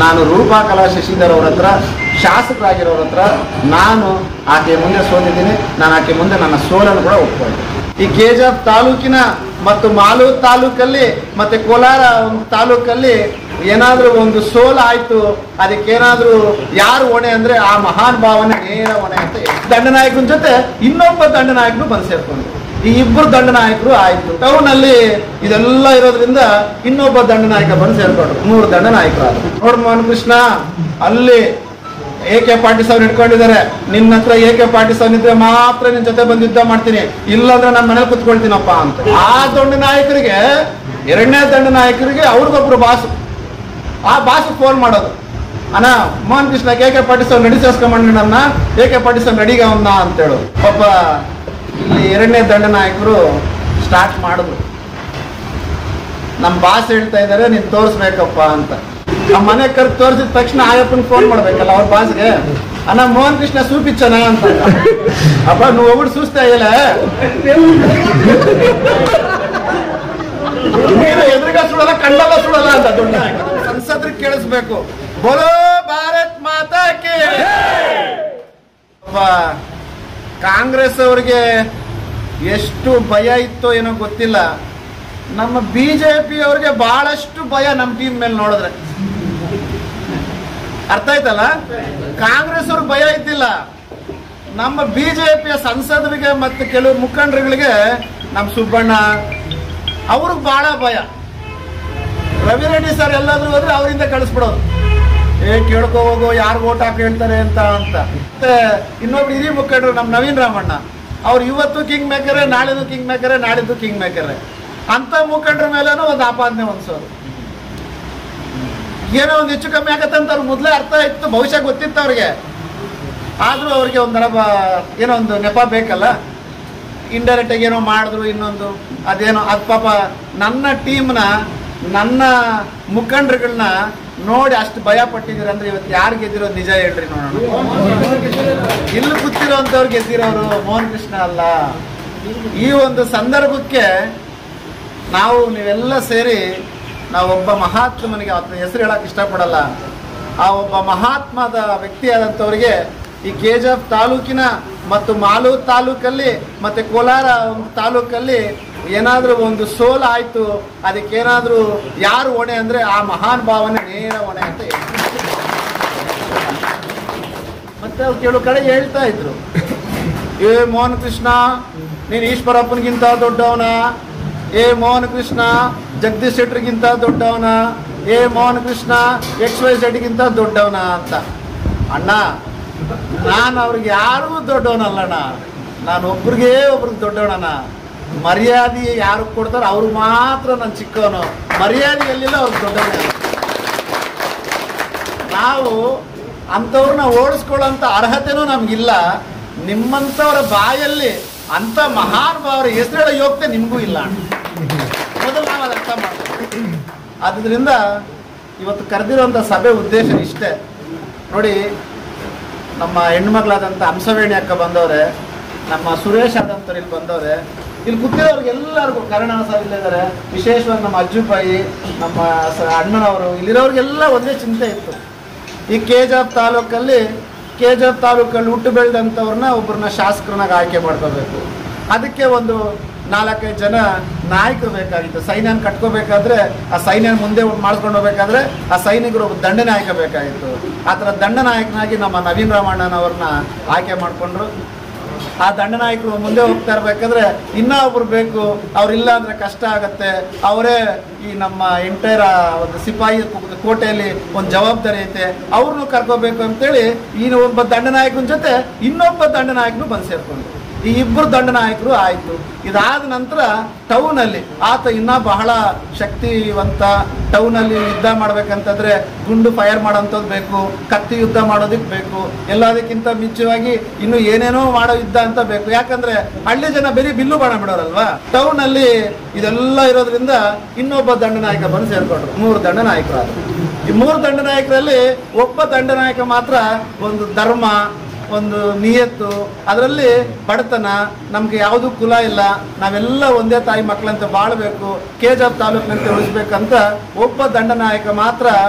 ನಾನು ರೂಪಾಕಲಾ ಶಶಿಧರ್ ಅವ್ರ ಹತ್ರ ಶಾಸಕರಾಗಿರೋರ ಹತ್ರ ನಾನು ಆಕೆ ಮುಂದೆ ಸೋತಿದ್ದೀನಿ ನಾನು ಆಕೆ ಮುಂದೆ ನನ್ನ ಸೋಲನ್ನು ಕೂಡ ಒಪ್ಕೊಂಡೆ ಈ ಕೆ ಜಿ ಎಫ್ ತಾಲೂಕಿನ ಮತ್ತು ಮಾಲೂರು ತಾಲೂಕಲ್ಲಿ ಮತ್ತೆ ಕೋಲಾರ ಒಂದು ತಾಲೂಕಲ್ಲಿ ಏನಾದ್ರೂ ಒಂದು ಸೋಲ ಆಯ್ತು ಅದಕ್ಕೇನಾದ್ರೂ ಯಾರು ಹೊಣೆ ಅಂದ್ರೆ ಆ ಮಹಾನ್ ಭಾವನೆ ನೇರ ಹೊಣೆ ಅಂತ ಹೇಳಿ. ದಂಡನಾಯಕನ ಜೊತೆ ಇನ್ನೊಬ್ಬ ದಂಡನಾಯಕನು ಬಂದು ಸೇರ್ಕೊಂಡು ಈ ಇಬ್ಬರು ದಂಡನಾಯಕರು ಆಯ್ತು ಟೌನ್ ಅಲ್ಲಿ ಇದೆಲ್ಲ ಇರೋದ್ರಿಂದ ಇನ್ನೊಬ್ಬ ದಂಡನಾಯಕ ಬಂದು ಸೇರ್ಕೊಂಡ್ರು ಮೂರು ದಂಡನಾಯಕರು ಆದ್ರು ನೋಡ್ ಮೋಹನ್ ಕೃಷ್ಣ ಅಲ್ಲಿ ಎ ಕೆ ಪಾರ್ಟಿ ಸಾವಿರ ಇಟ್ಕೊಂಡಿದ್ದಾರೆ ನಿನ್ನ ಹತ್ರ ಎ ಕೆ ಪಾರ್ಟಿ ಸಾವಿರ ಇದ್ರೆ ಮಾತ್ರ ನಿನ್ ಜೊತೆ ಬಂದು ಯುದ್ಧ ಮಾಡ್ತೀನಿ ಇಲ್ಲಾಂದ್ರೆ ನಾನು ಮನೇಲಿ ಕುತ್ಕೊಳ್ತೀನಪ್ಪ ಅಂತ ಆ ದಂಡ ನಾಯಕರಿಗೆ ಎರಡನೇ ದಂಡ ನಾಯಕರಿಗೆ ಅವ್ರಿಗೊಬ್ರು ಬಾಸು ಆ ಬಾಸು ಫೋನ್ ಮಾಡೋದು ಅಣ್ಣ ಮೋಹನ್ ಕೃಷ್ಣ ಕೆ ಕೆ ಪಾಟೀಲ್ ಅವ್ರು ನಡಿ ಸೇರ್ಸ್ಕೊಂಬಂಡ ಎ ಕೆ ಪಾಟೀಲ್ ಅವ್ರು ನಡಿಗ ಅವನ್ನ ಅಂತೇಳು ಪಾಪ ಇಲ್ಲಿ ಎರಡನೇ ದಂಡ ನಾಯಕರು ಸ್ಟಾರ್ಟ್ ಮಾಡಿದ್ರು ನಮ್ಮ ಬಾಸ್ ಹೇಳ್ತಾ ಇದ್ದಾರೆ ನೀನ್ ತೋರಿಸ್ಬೇಕಪ್ಪ ಅಂತ ನಮ್ಮ ಮನೆ ಕರ್ ತೋರಿಸಿದ ತಕ್ಷಣ ಆಯಪ್ಪನ್ ಫೋನ್ ಮಾಡ್ಬೇಕಲ್ಲ ಅವ್ರ ಬಾಸ್ಗೆ ಅಣ್ಣ ಮೋಹನ್ ಕೃಷ್ಣ ಸೂಪಿಚ್ಚನ ಅಂತ ಅಪ್ಪ ನೀವು ಹೋಗ್ಬಿಟ್ಟು ಸೂಸ್ತಾ ಇಲ್ಲ ನೀನು ಎದುರಿಗ ಸುಡಲ್ಲ ಕಣ್ಣಲ್ಲ ಸುಡಲ್ಲ ಅಂತ ದೊಡ್ಡ ಸಂಸದ್ರಿಗೆ ಕೇಳಿಸ್ಬೇಕು ಬೋಲೋ ಭಾರತ್ ಮಾತಾ ಕೇ ಒಬ್ಬ ಕಾಂಗ್ರೆಸ್ ಅವರಿಗೆ ಎಷ್ಟು ಭಯ ಇತ್ತೋ ಏನೋ ಗೊತ್ತಿಲ್ಲ ನಮ್ಮ ಬಿಜೆಪಿ ಅವ್ರಿಗೆ ಬಹಳಷ್ಟು ಭಯ ನಮ್ಮ ಟೀಮ್ ಮೇಲೆ ನೋಡಿದ್ರೆ ಅರ್ಥ ಆಯ್ತಲ್ಲ ಕಾಂಗ್ರೆಸ್ ಅವ್ರಿಗೆ ಭಯ ಇದ್ದಿಲ್ಲ ನಮ್ಮ ಬಿಜೆಪಿಯ ಸಂಸದರಿಗೆ ಮತ್ತು ಕೆಲವು ಮುಖಂಡರುಗಳಿಗೆ ನಮ್ಮ ಸುಬ್ಬಣ್ಣ ಅವ್ರಿಗೆ ಬಹಳ ಭಯ ರವಿರೆಡ್ಡಿ ಸರ್ ಎಲ್ಲಾದ್ರೂ ಹೋದ್ರೆ ಅವರಿಂದ ಕಳಿಸ್ಬಿಡೋದು ಏ ಕೇಳ್ಕೊ ಹೋಗೋ ಯಾರು ಓಟ್ ಹಾಕಿ ಹೇಳ್ತಾರೆ ಅಂತ ಅಂತ ಮತ್ತೆ ಇನ್ನೊಬ್ರು ಹಿರಿಯ ಮುಖಂಡರು ನಮ್ಮ ನವೀನ್ ರಾಮಣ್ಣ ಅವ್ರು ಇವತ್ತು ಕಿಂಗ್ ಮೇಕರೇ ನಾಳೆದು ಕಿಂಗ್ ಮೇಕರೇ ನಾಳಿದ್ದು ಕಿಂಗ್ ಮೇಕರೇ ಅಂತ ಮುಖಂಡರ ಮೇಲೇನೂ ಒಂದು ಆಪಾದನೆ ಹೊಂದಿಸೋರು ಏನೋ ಒಂದು ಹೆಚ್ಚು ಕಮ್ಮಿ ಆಗತ್ತೆ ಅಂತ ಅವ್ರಿಗೆ ಮೊದಲೇ ಅರ್ಥ ಇತ್ತು ಬಹುಶಃ ಗೊತ್ತಿತ್ತು ಅವ್ರಿಗೆ ಆದ್ರೂ ಅವ್ರಿಗೆ ಒಂಥರ ಬ- ಏನೋ ಒಂದು ನೆಪ ಬೇಕಲ್ಲ ಇಂಡೈರೆಕ್ಟ್ ಆಗಿ ಏನೋ ಮಾಡಿದ್ರು ಇನ್ನೊಂದು ಅದೇನೋ ಅದು ಪಾಪ ನನ್ನ ಟೀಮ್ನ ನನ್ನ ಮುಖಂಡರುಗಳನ್ನ ನೋಡಿ ಅಷ್ಟು ಭಯ ಪಟ್ಟಿದ್ದೀರ ಅಂದ್ರೆ ಇವತ್ತು ಯಾರು ಗೆದ್ದಿರೋದು ನಿಜ ಹೇಳ್ರಿ ನೋಡೋಣ ಇಲ್ಲಿ ಕೂತಿರೋಂಥವ್ರು ಗೆದ್ದಿರೋರು ಮೋಹನ್ ಕೃಷ್ಣ ಅಲ್ಲ ಈ ಒಂದು ಸಂದರ್ಭಕ್ಕೆ ನಾವು ನೀವೆಲ್ಲ ಸೇರಿ ನಾವು ಒಬ್ಬ ಮಹಾತ್ಮನಿಗೆ ಆತನ ಹೆಸರು ಹೇಳಕ್ ಇಷ್ಟಪಡಲ್ಲ ಆ ಒಬ್ಬ ಮಹಾತ್ಮದ ವ್ಯಕ್ತಿಯಾದಂಥವ್ರಿಗೆ ಈ ಕೆ ಜಿ ಎಫ್ ತಾಲೂಕಿನ ಮತ್ತು ಮಾಲೂರು ತಾಲೂಕಲ್ಲಿ ಮತ್ತೆ ಕೋಲಾರ ಒಂದು ತಾಲೂಕಲ್ಲಿ ಏನಾದ್ರೂ ಒಂದು ಸೋಲ ಆಯ್ತು ಅದಕ್ಕೇನಾದ್ರೂ ಯಾರು ಹೊಣೆ ಅಂದ್ರೆ ಆ ಮಹಾನ್ ಭಾವನೆ ನೇರ ಹೊಣೆ ಅಂತ ಹೇಳಿ ಮತ್ತೆ ಅವ್ರು ಕೆಲವು ಕಡೆ ಹೇಳ್ತಾ ಇದ್ರು ಏ ಮೋಹನ್ ಕೃಷ್ಣ ನೀನು ಈಶ್ವರಪ್ಪನಿಗಿಂತ ದೊಡ್ಡವನ ಏ ಮೋಹನ್ ಕೃಷ್ಣ ಜಗದೀಶ್ ಶೆಟ್ರಿಗಿಂತ ದೊಡ್ಡವನ ಏ ಮೋಹನ್ ಕೃಷ್ಣ ಎಕ್ಸ್ ವೈ ಗಿಂತ ದೊಡ್ಡವನ ಅಂತ ಅಣ್ಣ ನಾನು ಅವ್ರಿಗೆ ಯಾರೂ ದೊಡ್ಡವನಲ್ಲಣ್ಣ ನಾನು ಒಬ್ರಿಗೆ ಒಬ್ರಿಗೆ ದೊಡ್ಡವನಣ್ಣ ಮರ್ಯಾದೆ ಯಾರು ಕೊಡ್ತಾರೋ ಅವ್ರು ಮಾತ್ರ ನಾನು ಚಿಕ್ಕವನು ಮರ್ಯಾದೆ ಎಲ್ಲಿಲ್ಲ ಅವ್ರಿಗೆ ದೊಡ್ಡವನೇ ನಾವು ಅಂಥವ್ರನ್ನ ಓಡಿಸ್ಕೊಳ್ಳೋಂಥ ಅರ್ಹತೆನೂ ನಮ್ಗಿಲ್ಲ ನಿಮ್ಮಂಥವ್ರ ಬಾಯಲ್ಲಿ ಅಂಥ ಮಹಾನುಭಾವರ ಹೆಸರೇಳ ಯೋಗ್ಯತೆ ನಿಮಗೂ ಇಲ್ಲ ಮೊದಲು ನಾವು ಅದು ಅರ್ಥ ಮಾಡ್ತೀವಿ ಆದ್ದರಿಂದ ಇವತ್ತು ಕರೆದಿರುವಂಥ ಸಭೆ ಉದ್ದೇಶ ಇಷ್ಟೇ ನೋಡಿ ನಮ್ಮ ಹೆಣ್ಮಗಳಾದಂಥ ಹಂಸವೇಣಿ ಅಕ್ಕ ಬಂದವ್ರೆ ನಮ್ಮ ಸುರೇಶ್ ಆದಂಥವ್ರು ಇಲ್ಲಿ ಬಂದವ್ರೆ ಇಲ್ಲಿ ಕೂತಿರೋರ್ಗೆಲ್ಲರಿಗೂ ಕರ್ಣ ಸರ್ ಇಲ್ಲಿದ್ದಾರೆ ವಿಶೇಷವಾಗಿ ನಮ್ಮ ಅಜ್ಜುಬಾಯಿ ನಮ್ಮ ಸ- ಅಣ್ಣನವರು ಇಲ್ಲಿರೋರಿಗೆಲ್ಲ ಒಂದೇ ಚಿಂತೆ ಇತ್ತು ಈ ಕೆ ಜಿ ಎಫ್ ತಾಲೂಕಲ್ಲಿ ಕೆ ಜಿ ಎಫ್ ತಾಲೂಕಲ್ಲಿ ಹುಟ್ಟು ಬೆಳೆದಂಥವ್ರನ್ನ ಒಬ್ಬರನ್ನ ಶಾಸಕರನ್ನಾಗಿ ಆಯ್ಕೆ ಮಾಡ್ಕೋಬೇಕು ಅದಕ್ಕೆ ಒಂದು ನಾಲ್ಕೈದು ಜನ ನಾಯಕರು ಬೇಕಾಗಿತ್ತು ಸೈನ್ಯನ ಕಟ್ಕೋಬೇಕಾದ್ರೆ ಆ ಸೈನ್ಯನ ಮುಂದೆ ಮಾಡಿಸ್ಕೊಂಡು ಹೋಗ್ಬೇಕಾದ್ರೆ ಆ ಸೈನಿಕರು ಒಬ್ಬ ದಂಡನಾಯಕ ಬೇಕಾಗಿತ್ತು ಆ ಥರ ದಂಡನಾಯಕನಾಗಿ ನಮ್ಮ ನವೀನ್ ರಾಮಣ್ಣನವ್ರನ್ನ ಆಯ್ಕೆ ಮಾಡಿಕೊಂಡ್ರು ಆ ದಂಡನಾಯಕರು ಮುಂದೆ ಹೋಗ್ತಾ ಇರ್ಬೇಕಾದ್ರೆ ಇನ್ನೂ ಒಬ್ರು ಬೇಕು ಅವ್ರಿಲ್ಲ ಅಂದ್ರೆ ಕಷ್ಟ ಆಗತ್ತೆ ಅವರೇ ಈ ನಮ್ಮ ಎಂಟೈರ್ ಒಂದು ಸಿಪಾಯಿ ಕೋ- ಕೋಟೆಯಲ್ಲಿ ಒಂದು ಜವಾಬ್ದಾರಿ ಐತೆ ಅವ್ರನ್ನೂ ಕರ್ಕೋಬೇಕು ಅಂತೇಳಿ ಈ ಒಬ್ಬ ದಂಡನಾಯಕನ ಜೊತೆ ಇನ್ನೊಬ್ಬ ದಂಡನಾಯಕನು ಬಂದು ಸೇರ್ಕೊಂಡು ಈ ಇಬ್ಬರು ದಂಡನಾಯಕರು ಆಯ್ತು ಇದಾದ ನಂತರ ಟೌನ್ ಅಲ್ಲಿ ಆತ ಇನ್ನ ಬಹಳ ಶಕ್ತಿವಂತ ಟೌನ್ ಅಲ್ಲಿ ಯುದ್ಧ ಮಾಡ್ಬೇಕಂತಂದ್ರೆ ಗುಂಡು ಫೈರ್ ಮಾಡೋಂಥದ್ದು ಬೇಕು ಕತ್ತಿ ಯುದ್ಧ ಮಾಡೋದಕ್ಕೆ ಬೇಕು ಎಲ್ಲದಕ್ಕಿಂತ ಮಿಚ್ಚವಾಗಿ ಇನ್ನು ಏನೇನೋ ಮಾಡೋ ಯುದ್ಧ ಅಂತ ಬೇಕು ಯಾಕಂದ್ರೆ ಹಳ್ಳಿ ಜನ ಬರೀ ಬಿಲ್ಲು ಬಾಣ ಬಿಡೋರಲ್ವಾ ಟೌನ್ ಅಲ್ಲಿ ಇದೆಲ್ಲ ಇರೋದ್ರಿಂದ ಇನ್ನೊಬ್ಬ ದಂಡನಾಯಕ ಬಂದು ಸೇರ್ಕೊಂಡ್ರು ಮೂರು ದಂಡನಾಯಕರಾದ್ರು ಈ ಮೂರು ದಂಡನಾಯಕರಲ್ಲಿ ಒಬ್ಬ ದಂಡನಾಯಕ ಮಾತ್ರ ಒಂದು ಧರ್ಮ ಒಂದು ನಿಯತ್ತು ಅದರಲ್ಲಿ ಬಡತನ ನಮ್ಗೆ ಯಾವುದು ಕುಲ ಇಲ್ಲ ನಾವೆಲ್ಲ ಒಂದೇ ತಾಯಿ ಮಕ್ಕಳಂತೆ ಬಾಳ್ಬೇಕು ಕೆ ಜಿ ಎಫ್ ತಾಲೂಕಿನಂತೆ ಉಳಿಸ್ಬೇಕಂತ ಒಬ್ಬ ದಂಡನಾಯಕ ಮಾತ್ರ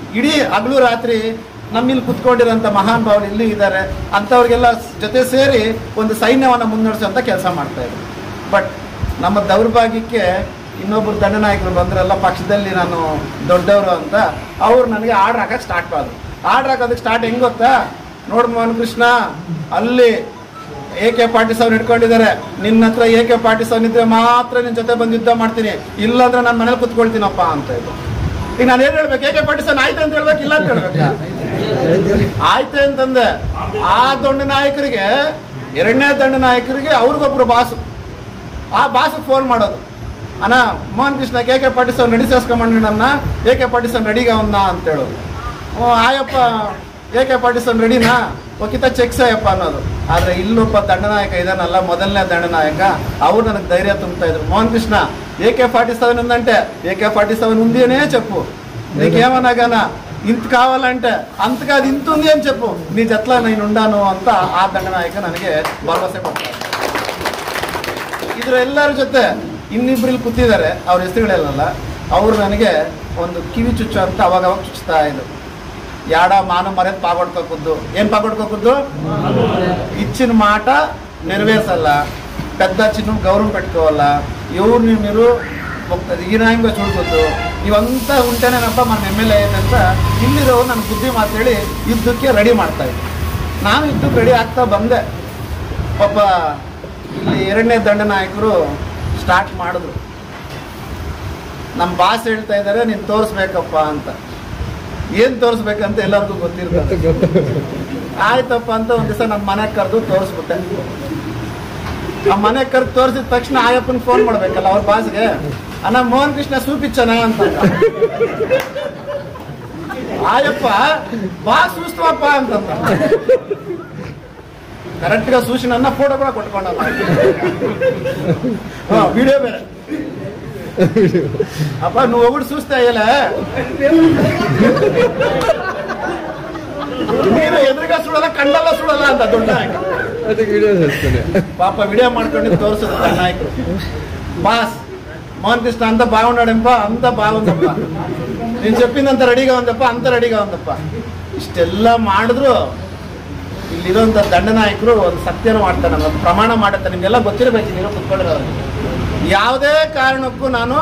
ಇಡೀ ಹಗಲು ರಾತ್ರಿ ನಮ್ಮಿಲ್ಲಿ ಕುತ್ಕೊಂಡಿರೋಂಥ ಮಹಾನ್ ಭಾವರು ಇಲ್ಲಿ ಇದ್ದಾರೆ ಅಂಥವ್ರಿಗೆಲ್ಲ ಜೊತೆ ಸೇರಿ ಒಂದು ಸೈನ್ಯವನ್ನು ಮುನ್ನಡೆಸುವಂಥ ಕೆಲಸ ಮಾಡ್ತಾ ಇದ್ರು ಬಟ್ ನಮ್ಮ ದೌರ್ಭಾಗ್ಯಕ್ಕೆ ಇನ್ನೊಬ್ಬರು ದಂಡನಾಯಕರು ಬಂದ್ರಲ್ಲ ಪಕ್ಷದಲ್ಲಿ ನಾನು ದೊಡ್ಡವರು ಅಂತ ಅವ್ರು ನನಗೆ ಆರ್ಡ್ರ್ ಹಾಕಕ್ಕೆ ಸ್ಟಾರ್ಟ್ ಮಾಡಿದ್ರು ಆರ್ಡ್ರ್ ಹಾಕೋದಕ್ಕೆ ಸ್ಟಾರ್ಟ್ ಹೆಂಗ್ ಗೊತ್ತಾ ನೋಡು ಮೋಹನ್ ಕೃಷ್ಣ ಅಲ್ಲಿ ಎ ಕೆ ಪಾರ್ಟಿ ಸೌನ್ ಇಟ್ಕೊಂಡಿದ್ದಾರೆ ನಿನ್ನ ಹತ್ರ ಎ ಕೆ ಪಾರ್ಟಿ ಸೌನ್ ಇದ್ರೆ ಮಾತ್ರ ನಿನ್ನ ಜೊತೆ ಬಂದು ಯುದ್ಧ ಮಾಡ್ತೀನಿ ಇಲ್ಲಾಂದ್ರೆ ನಾನು ಮನೇಲಿ ಕುತ್ಕೊಳ್ತೀನಪ್ಪ ಅಂತ ಇದು ಈಗ ನಾನು ಏನ್ ಹೇಳ್ಬೇಕು ಎ ಕೆ ಪಾರ್ಟಿ ಸೌನ್ ಆಯ್ತು ಅಂತ ಹೇಳ್ಬೇಕು ಇಲ್ಲ ಅಂತ ಹೇಳ್ಬೇಕಾ ಆಯ್ತು ಅಂತಂದೆ ಆ ದಂಡ ನಾಯಕರಿಗೆ ಎರಡನೇ ದಂಡ ನಾಯಕರಿಗೆ ಅವ್ರಿಗೊಬ್ರು ಬಾಸು ಆ ಬಾಸಿಗೆ ಫೋನ್ ಮಾಡೋದು ಅಣ್ಣ ಮೋಹನ್ ಕೃಷ್ಣ ಕೆ ಕೆ ಪಾಟೀಲ್ ಅವ್ರು ನಡಿ ಸೇರ್ಸ್ಕೊಂಬಂಡಣ್ಣ ಎ ಕೆ ಪಾಟೀಲ್ ಅವ್ರು ನಡಿಗ ಅವನ್ನ ಅಂತ ಹೇಳೋದು ಹ್ಞೂ ಆಯಪ್ಪ ಎ ಕೆ ಪಾಟೀಲ್ ಅವ್ರು ನಡಿನಾ ಒಕ್ಕಿತ ಚೆಕ್ಸ್ ಅಯ್ಯಪ್ಪ ಅನ್ನೋದು ಆದರೆ ಇಲ್ಲೊಬ್ಬ ದಂಡನಾಯಕ ಇದಾನಲ್ಲ ಮೊದಲನೇ ದಂಡನಾಯಕ ಅವ್ರು ನನಗೆ ಧೈರ್ಯ ತುಂಬ್ತಾ ఇದ್ರು Mohan Krishna AK forty seven ఉందంటే ఏకే ఫార్టీ సెవెన్ ఉంది అనే చెప్పు నీకేమనగానా ఇంత కావాలంటే అంతగా అది ఇంత ఉంది అని చెప్పు నీ జట్ల నేను ఉండాను ಅಂತ ಆ ದಂಡನಾಯಕ ನನಗೆ ಭರವಸೆ ಕೊಡ್ತಾರೆ ಇದ್ರ ಎಲ್ಲರ ಜೊತೆ ಇನ್ನಿಬ್ರು ಇಲ್ಲಿ ಕೂತಿದ್ದಾರೆ ಅವ್ರ ಹೆಸರುಗಳೆಲ್ಲ ಅವ್ರು ನನಗೆ ಒಂದು ಕಿವಿ ಚುಚ್ಚು ಅಂತ ಅವಾಗ ಅವಾಗ ಚುಚ್ಚುತ್ತಾ ಇದ್ರು ಯಾಡ ಮಾನ ಮರ್ಯಾದ ಪಾಗೊಡ್ಕೋಕುದ್ದು ಏನ್ ಪಾಗೊಡ್ಕೋಕುದ್ದು ఇచ్చిన మాట నెరవేర్చాల పెద్ద చిన్న గౌరవం పెట్టుకోవాల ఎవరిని మీరు ఒక హీనాయంగా చూడకూడదు ಇವಂತ ಉಂಟೇನೇನಪ್ಪ మన ಎಮ್ಮೆಲ್ಯೆ ಅಂತ ಇಲ್ಲಿರೋ ನನ್ನ ಬುದ್ಧಿ ಮಾತೇಳಿ ಯುದ್ಧಕ್ಕೆ ರೆಡಿ ಮಾಡ್ತಾ ಇದ್ದೆ ನಾನು ಯುದ್ಧಕ್ಕೆ ರೆಡಿ ಆಗ್ತಾ ಬಂದೆ ಒಬ್ಬ ಇಲ್ಲಿ ಎರಡನೇ ದಂಡನಾಯಕರು ಸ್ಟಾರ್ಟ್ ಮಾಡಿದ್ರು ನಮ್ಮ ಬಾಸ್ ಹೇಳ್ತಾ ಇದ್ದಾರೆ ನೀನು ತೋರಿಸ್ಬೇಕಪ್ಪ ಅಂತ ಏನು ತೋರಿಸ್ಬೇಕಂತ ಎಲ್ಲರಿಗೂ ಗೊತ್ತಿರ್ತದೆ ಆಯ್ತಪ್ಪ ಅಂತ ಒಂದ್ ದಿವಸ ನಮ್ಮ ಮನೆಗೆ ಕರೆದು ತೋರಿಸ್ಬಿಟ್ಟೆ ಆ ಮನೆಗೆ ಕರೆದು ತೋರಿಸಿದ ತಕ್ಷಣ ಆಯಪ್ಪನ ಫೋನ್ ಮಾಡ್ಬೇಕಲ್ಲ ಅವ್ರ ಬಾಸ್ಗೆ ಅಣ್ಣ ಮೋಹನ್ ಕೃಷ್ಣ ಸೂಪಿಚ್ಚನ ಅಂತ ಆಯಪ್ಪ ಬಾ ಸೂಸ್ತವಪ್ಪ ಅಂತಂದ ಕರೆಕ್ಟ್ గా చూసి నన్న ఫోటో కూడా కొట్టుకోండి వీడియో ಬೇರೆ ಅಪ್ಪ నువ్వు ఒకటి చూస్తే అయ్యలే ನೀನು ಎದುರುగా చూడాల కండల్లో చూడాల ಅಂತ ದೊಡ್ಡ ನಾಯಕ ಅದಕ್ಕೆ ವಿಡಿಯೋ చేస్తాನೆ పాప వీడియో ಮಾಡ್ಕೊಂಡು తోరుస్తుంది నాయకుడు బాస్ మోహన్ కృష్ణ అంత బాగున్నాడేంప అంత బాగుందప్ప నేను చెప్పిందంత రెడీగా ఉందప్ప అంత రెడీగా ఉందప్ప ಇಷ್ಟೆಲ್ಲ ಮಾಡಿದ್ರು ಇಲ್ಲಿರೋಂಥ ದಂಡನಾಯಕರು ಒಂದು ಸತ್ಯನ ಮಾಡ್ತಾರೆ ಒಂದು ಪ್ರಮಾಣ ಮಾಡುತ್ತೆ ನಿಮಗೆಲ್ಲ ಗೊತ್ತಿರಬೇಕು ನೀವು ಕುತ್ಕೊಂಡಿರೋರು ಯಾವುದೇ ಕಾರಣಕ್ಕೂ ನಾನು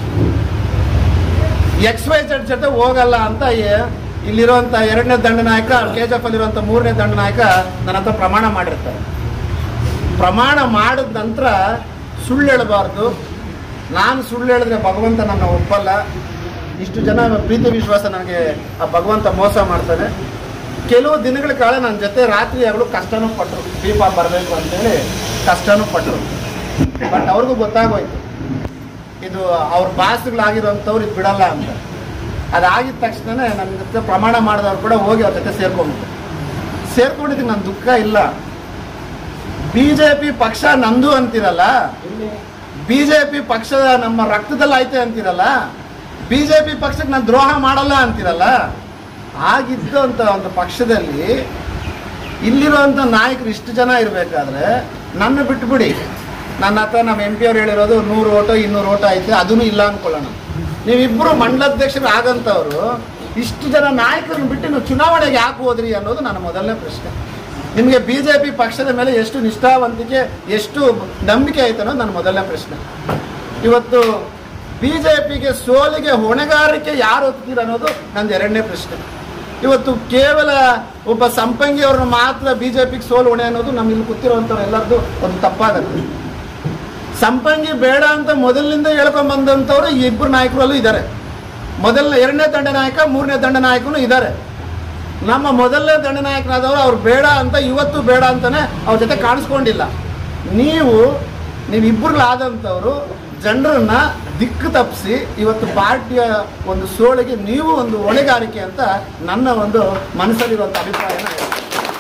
ಎಕ್ಸ್ ವೈ ಜೆಡ್ ಜೊತೆ ಹೋಗಲ್ಲ ಅಂತ ಎ- ಇಲ್ಲಿರುವಂಥ ಎರಡನೇ ದಂಡನಾಯಕ ಕೆ ಜಿ ಎಫ್ ಅಲ್ಲಿರುವಂಥ ಮೂರನೇ ದಂಡನಾಯಕ ನನ್ನ ಹತ್ರ ಪ್ರಮಾಣ ಮಾಡಿರ್ತಾರೆ ಪ್ರಮಾಣ ಮಾಡಿದ ನಂತರ ಸುಳ್ಳು ಹೇಳಬಾರ್ದು ನಾನು ಸುಳ್ಳು ಹೇಳಿದ್ರೆ ಭಗವಂತ ನನ್ನ ಒಪ್ಪಲ್ಲ ಇಷ್ಟು ಜನ ಪ್ರೀತಿ ವಿಶ್ವಾಸ ನನಗೆ ಆ ಭಗವಂತ ಮೋಸ ಮಾಡ್ತಾನೆ ಕೆಲವು ದಿನಗಳ ಕಾಲ ನನ್ನ ಜೊತೆ ರಾತ್ರಿ ಹಗಲು ಕಷ್ಟನೂ ಪಟ್ಟರು ದೀಪ ಬರಬೇಕು ಅಂತೇಳಿ ಕಷ್ಟನೂ ಪಟ್ಟರು ಬಟ್ ಅವ್ರಿಗೂ ಗೊತ್ತಾಗೋಯ್ತು ಇದು ಅವ್ರ ಬಾಸ್ಗಳಾಗಿರೋಂಥವ್ರು ಇದು ಬಿಡಲ್ಲ ಅಂತ ಅದಾಗಿದ ತಕ್ಷಣನೇ ನನ್ನ ಜೊತೆ ಪ್ರಮಾಣ ಮಾಡಿದವ್ರು ಕೂಡ ಹೋಗಿ ಅವ್ರ ಜೊತೆ ಸೇರ್ಕೊಂಡ್ಬಿಟ್ಟು ಸೇರ್ಕೊಂಡಿದ್ದಕ್ಕೆ ನನ್ನ ದುಃಖ ಇಲ್ಲ ಬಿ ಜೆ ಪಿ ಪಕ್ಷ ನಂದು ಅಂತೀರಲ್ಲ ಬಿ ಜೆ ಪಿ ಪಕ್ಷದ ನಮ್ಮ ರಕ್ತದಲ್ಲಿ ಐತೆ ಅಂತೀರಲ್ಲ ಬಿ ಜೆ ಪಿ ಪಕ್ಷಕ್ಕೆ ನಾನು ದ್ರೋಹ ಮಾಡಲ್ಲ ಅಂತೀರಲ್ಲ ಆಗಿದ್ದಂಥ ಒಂದು ಪಕ್ಷದಲ್ಲಿ ಇಲ್ಲಿರುವಂಥ ನಾಯಕರು ಇಷ್ಟು ಜನ ಇರಬೇಕಾದ್ರೆ ನನ್ನ ಬಿಟ್ಬಿಡಿ ನನ್ನ ಹತ್ರ ನಮ್ಮ ಎಂ ಪಿ ಅವ್ರು ಹೇಳಿರೋದು ನೂರು ಓಟೋ ಇನ್ನೂರು ಓಟೋ ಐತೆ ಅದೂ ಇಲ್ಲ ಅನ್ಕೊಳ್ಳೋಣ ನೀವಿಬ್ಬರು ಮಂಡಲಾಧ್ಯಕ್ಷರು ಆಗಂತವ್ರು ಇಷ್ಟು ಜನ ನಾಯಕರನ್ನ ಬಿಟ್ಟು ನೀವು ಚುನಾವಣೆಗೆ ಯಾಕೆ ಹೋದ್ರಿ ಅನ್ನೋದು ನನ್ನ ಮೊದಲನೇ ಪ್ರಶ್ನೆ ನಿಮಗೆ ಬಿ ಜೆ ಪಿ ಪಕ್ಷದ ಮೇಲೆ ಎಷ್ಟು ನಿಷ್ಠಾವಂತಿಕೆ ಎಷ್ಟು ನಂಬಿಕೆ ಐತೆ ಅನ್ನೋದು ನನ್ನ ಮೊದಲನೇ ಪ್ರಶ್ನೆ ಇವತ್ತು ಬಿ ಜೆ ಪಿಗೆ ಸೋಲಿಗೆ ಹೊಣೆಗಾರಿಕೆ ಯಾರು ಹೊತ್ತೀರ ಅನ್ನೋದು ನಂದು ಎರಡನೇ ಪ್ರಶ್ನೆ ಇವತ್ತು ಕೇವಲ ಒಬ್ಬ ಸಂಪಂಗಿ ಅವ್ರನ್ನ ಮಾತ್ರ ಬಿ ಜೆ ಪಿಗೆ ಸೋಲು ಹೊಣೆ ಅನ್ನೋದು ನಮ್ಮ ಇಲ್ಲಿ ಕೂತಿರುವಂಥವ್ರು ಎಲ್ಲರದು ಒಂದು ತಪ್ಪಾಗತ್ತೆ ಸಂಪಂಗಿ ಬೇಡ ಅಂತ ಮೊದಲಿನಿಂದ ಹೇಳ್ಕೊಂಡ್ ಬಂದಂಥವ್ರು ಈ ಇಬ್ಬರು ನಾಯಕರಲ್ಲೂ ಇದ್ದಾರೆ ಮೊದಲನೇ ಎರಡನೇ ದಂಡ ನಾಯಕ ಮೂರನೇ ದಂಡ ನಾಯಕನು ಇದ್ದಾರೆ ನಮ್ಮ ಮೊದಲನೇ ದಂಡನಾಯಕನಾದವರು ಅವ್ರು ಬೇಡ ಅಂತ ಇವತ್ತು ಬೇಡ ಅಂತಾನೆ ಅವ್ರ ಜೊತೆ ಕಾಣಿಸ್ಕೊಂಡಿಲ್ಲ ನೀವು ನೀವಿಬ್ಬರುಗಳಾದಂಥವ್ರು ಜನರನ್ನ ದಿಕ್ಕು ತಪ್ಪಿಸಿ ಇವತ್ತು ಪಾರ್ಟಿಯ ಒಂದು ಸೋಳಿಗೆ ನೀವು ಒಂದು ಹೊಣೆಗಾರಿಕೆ ಅಂತ ನನ್ನ ಒಂದು ಮನಸ್ಸಲ್ಲಿರುವಂಥ ಅಭಿಪ್ರಾಯನ ಹೇಳ್ತೀನಿ.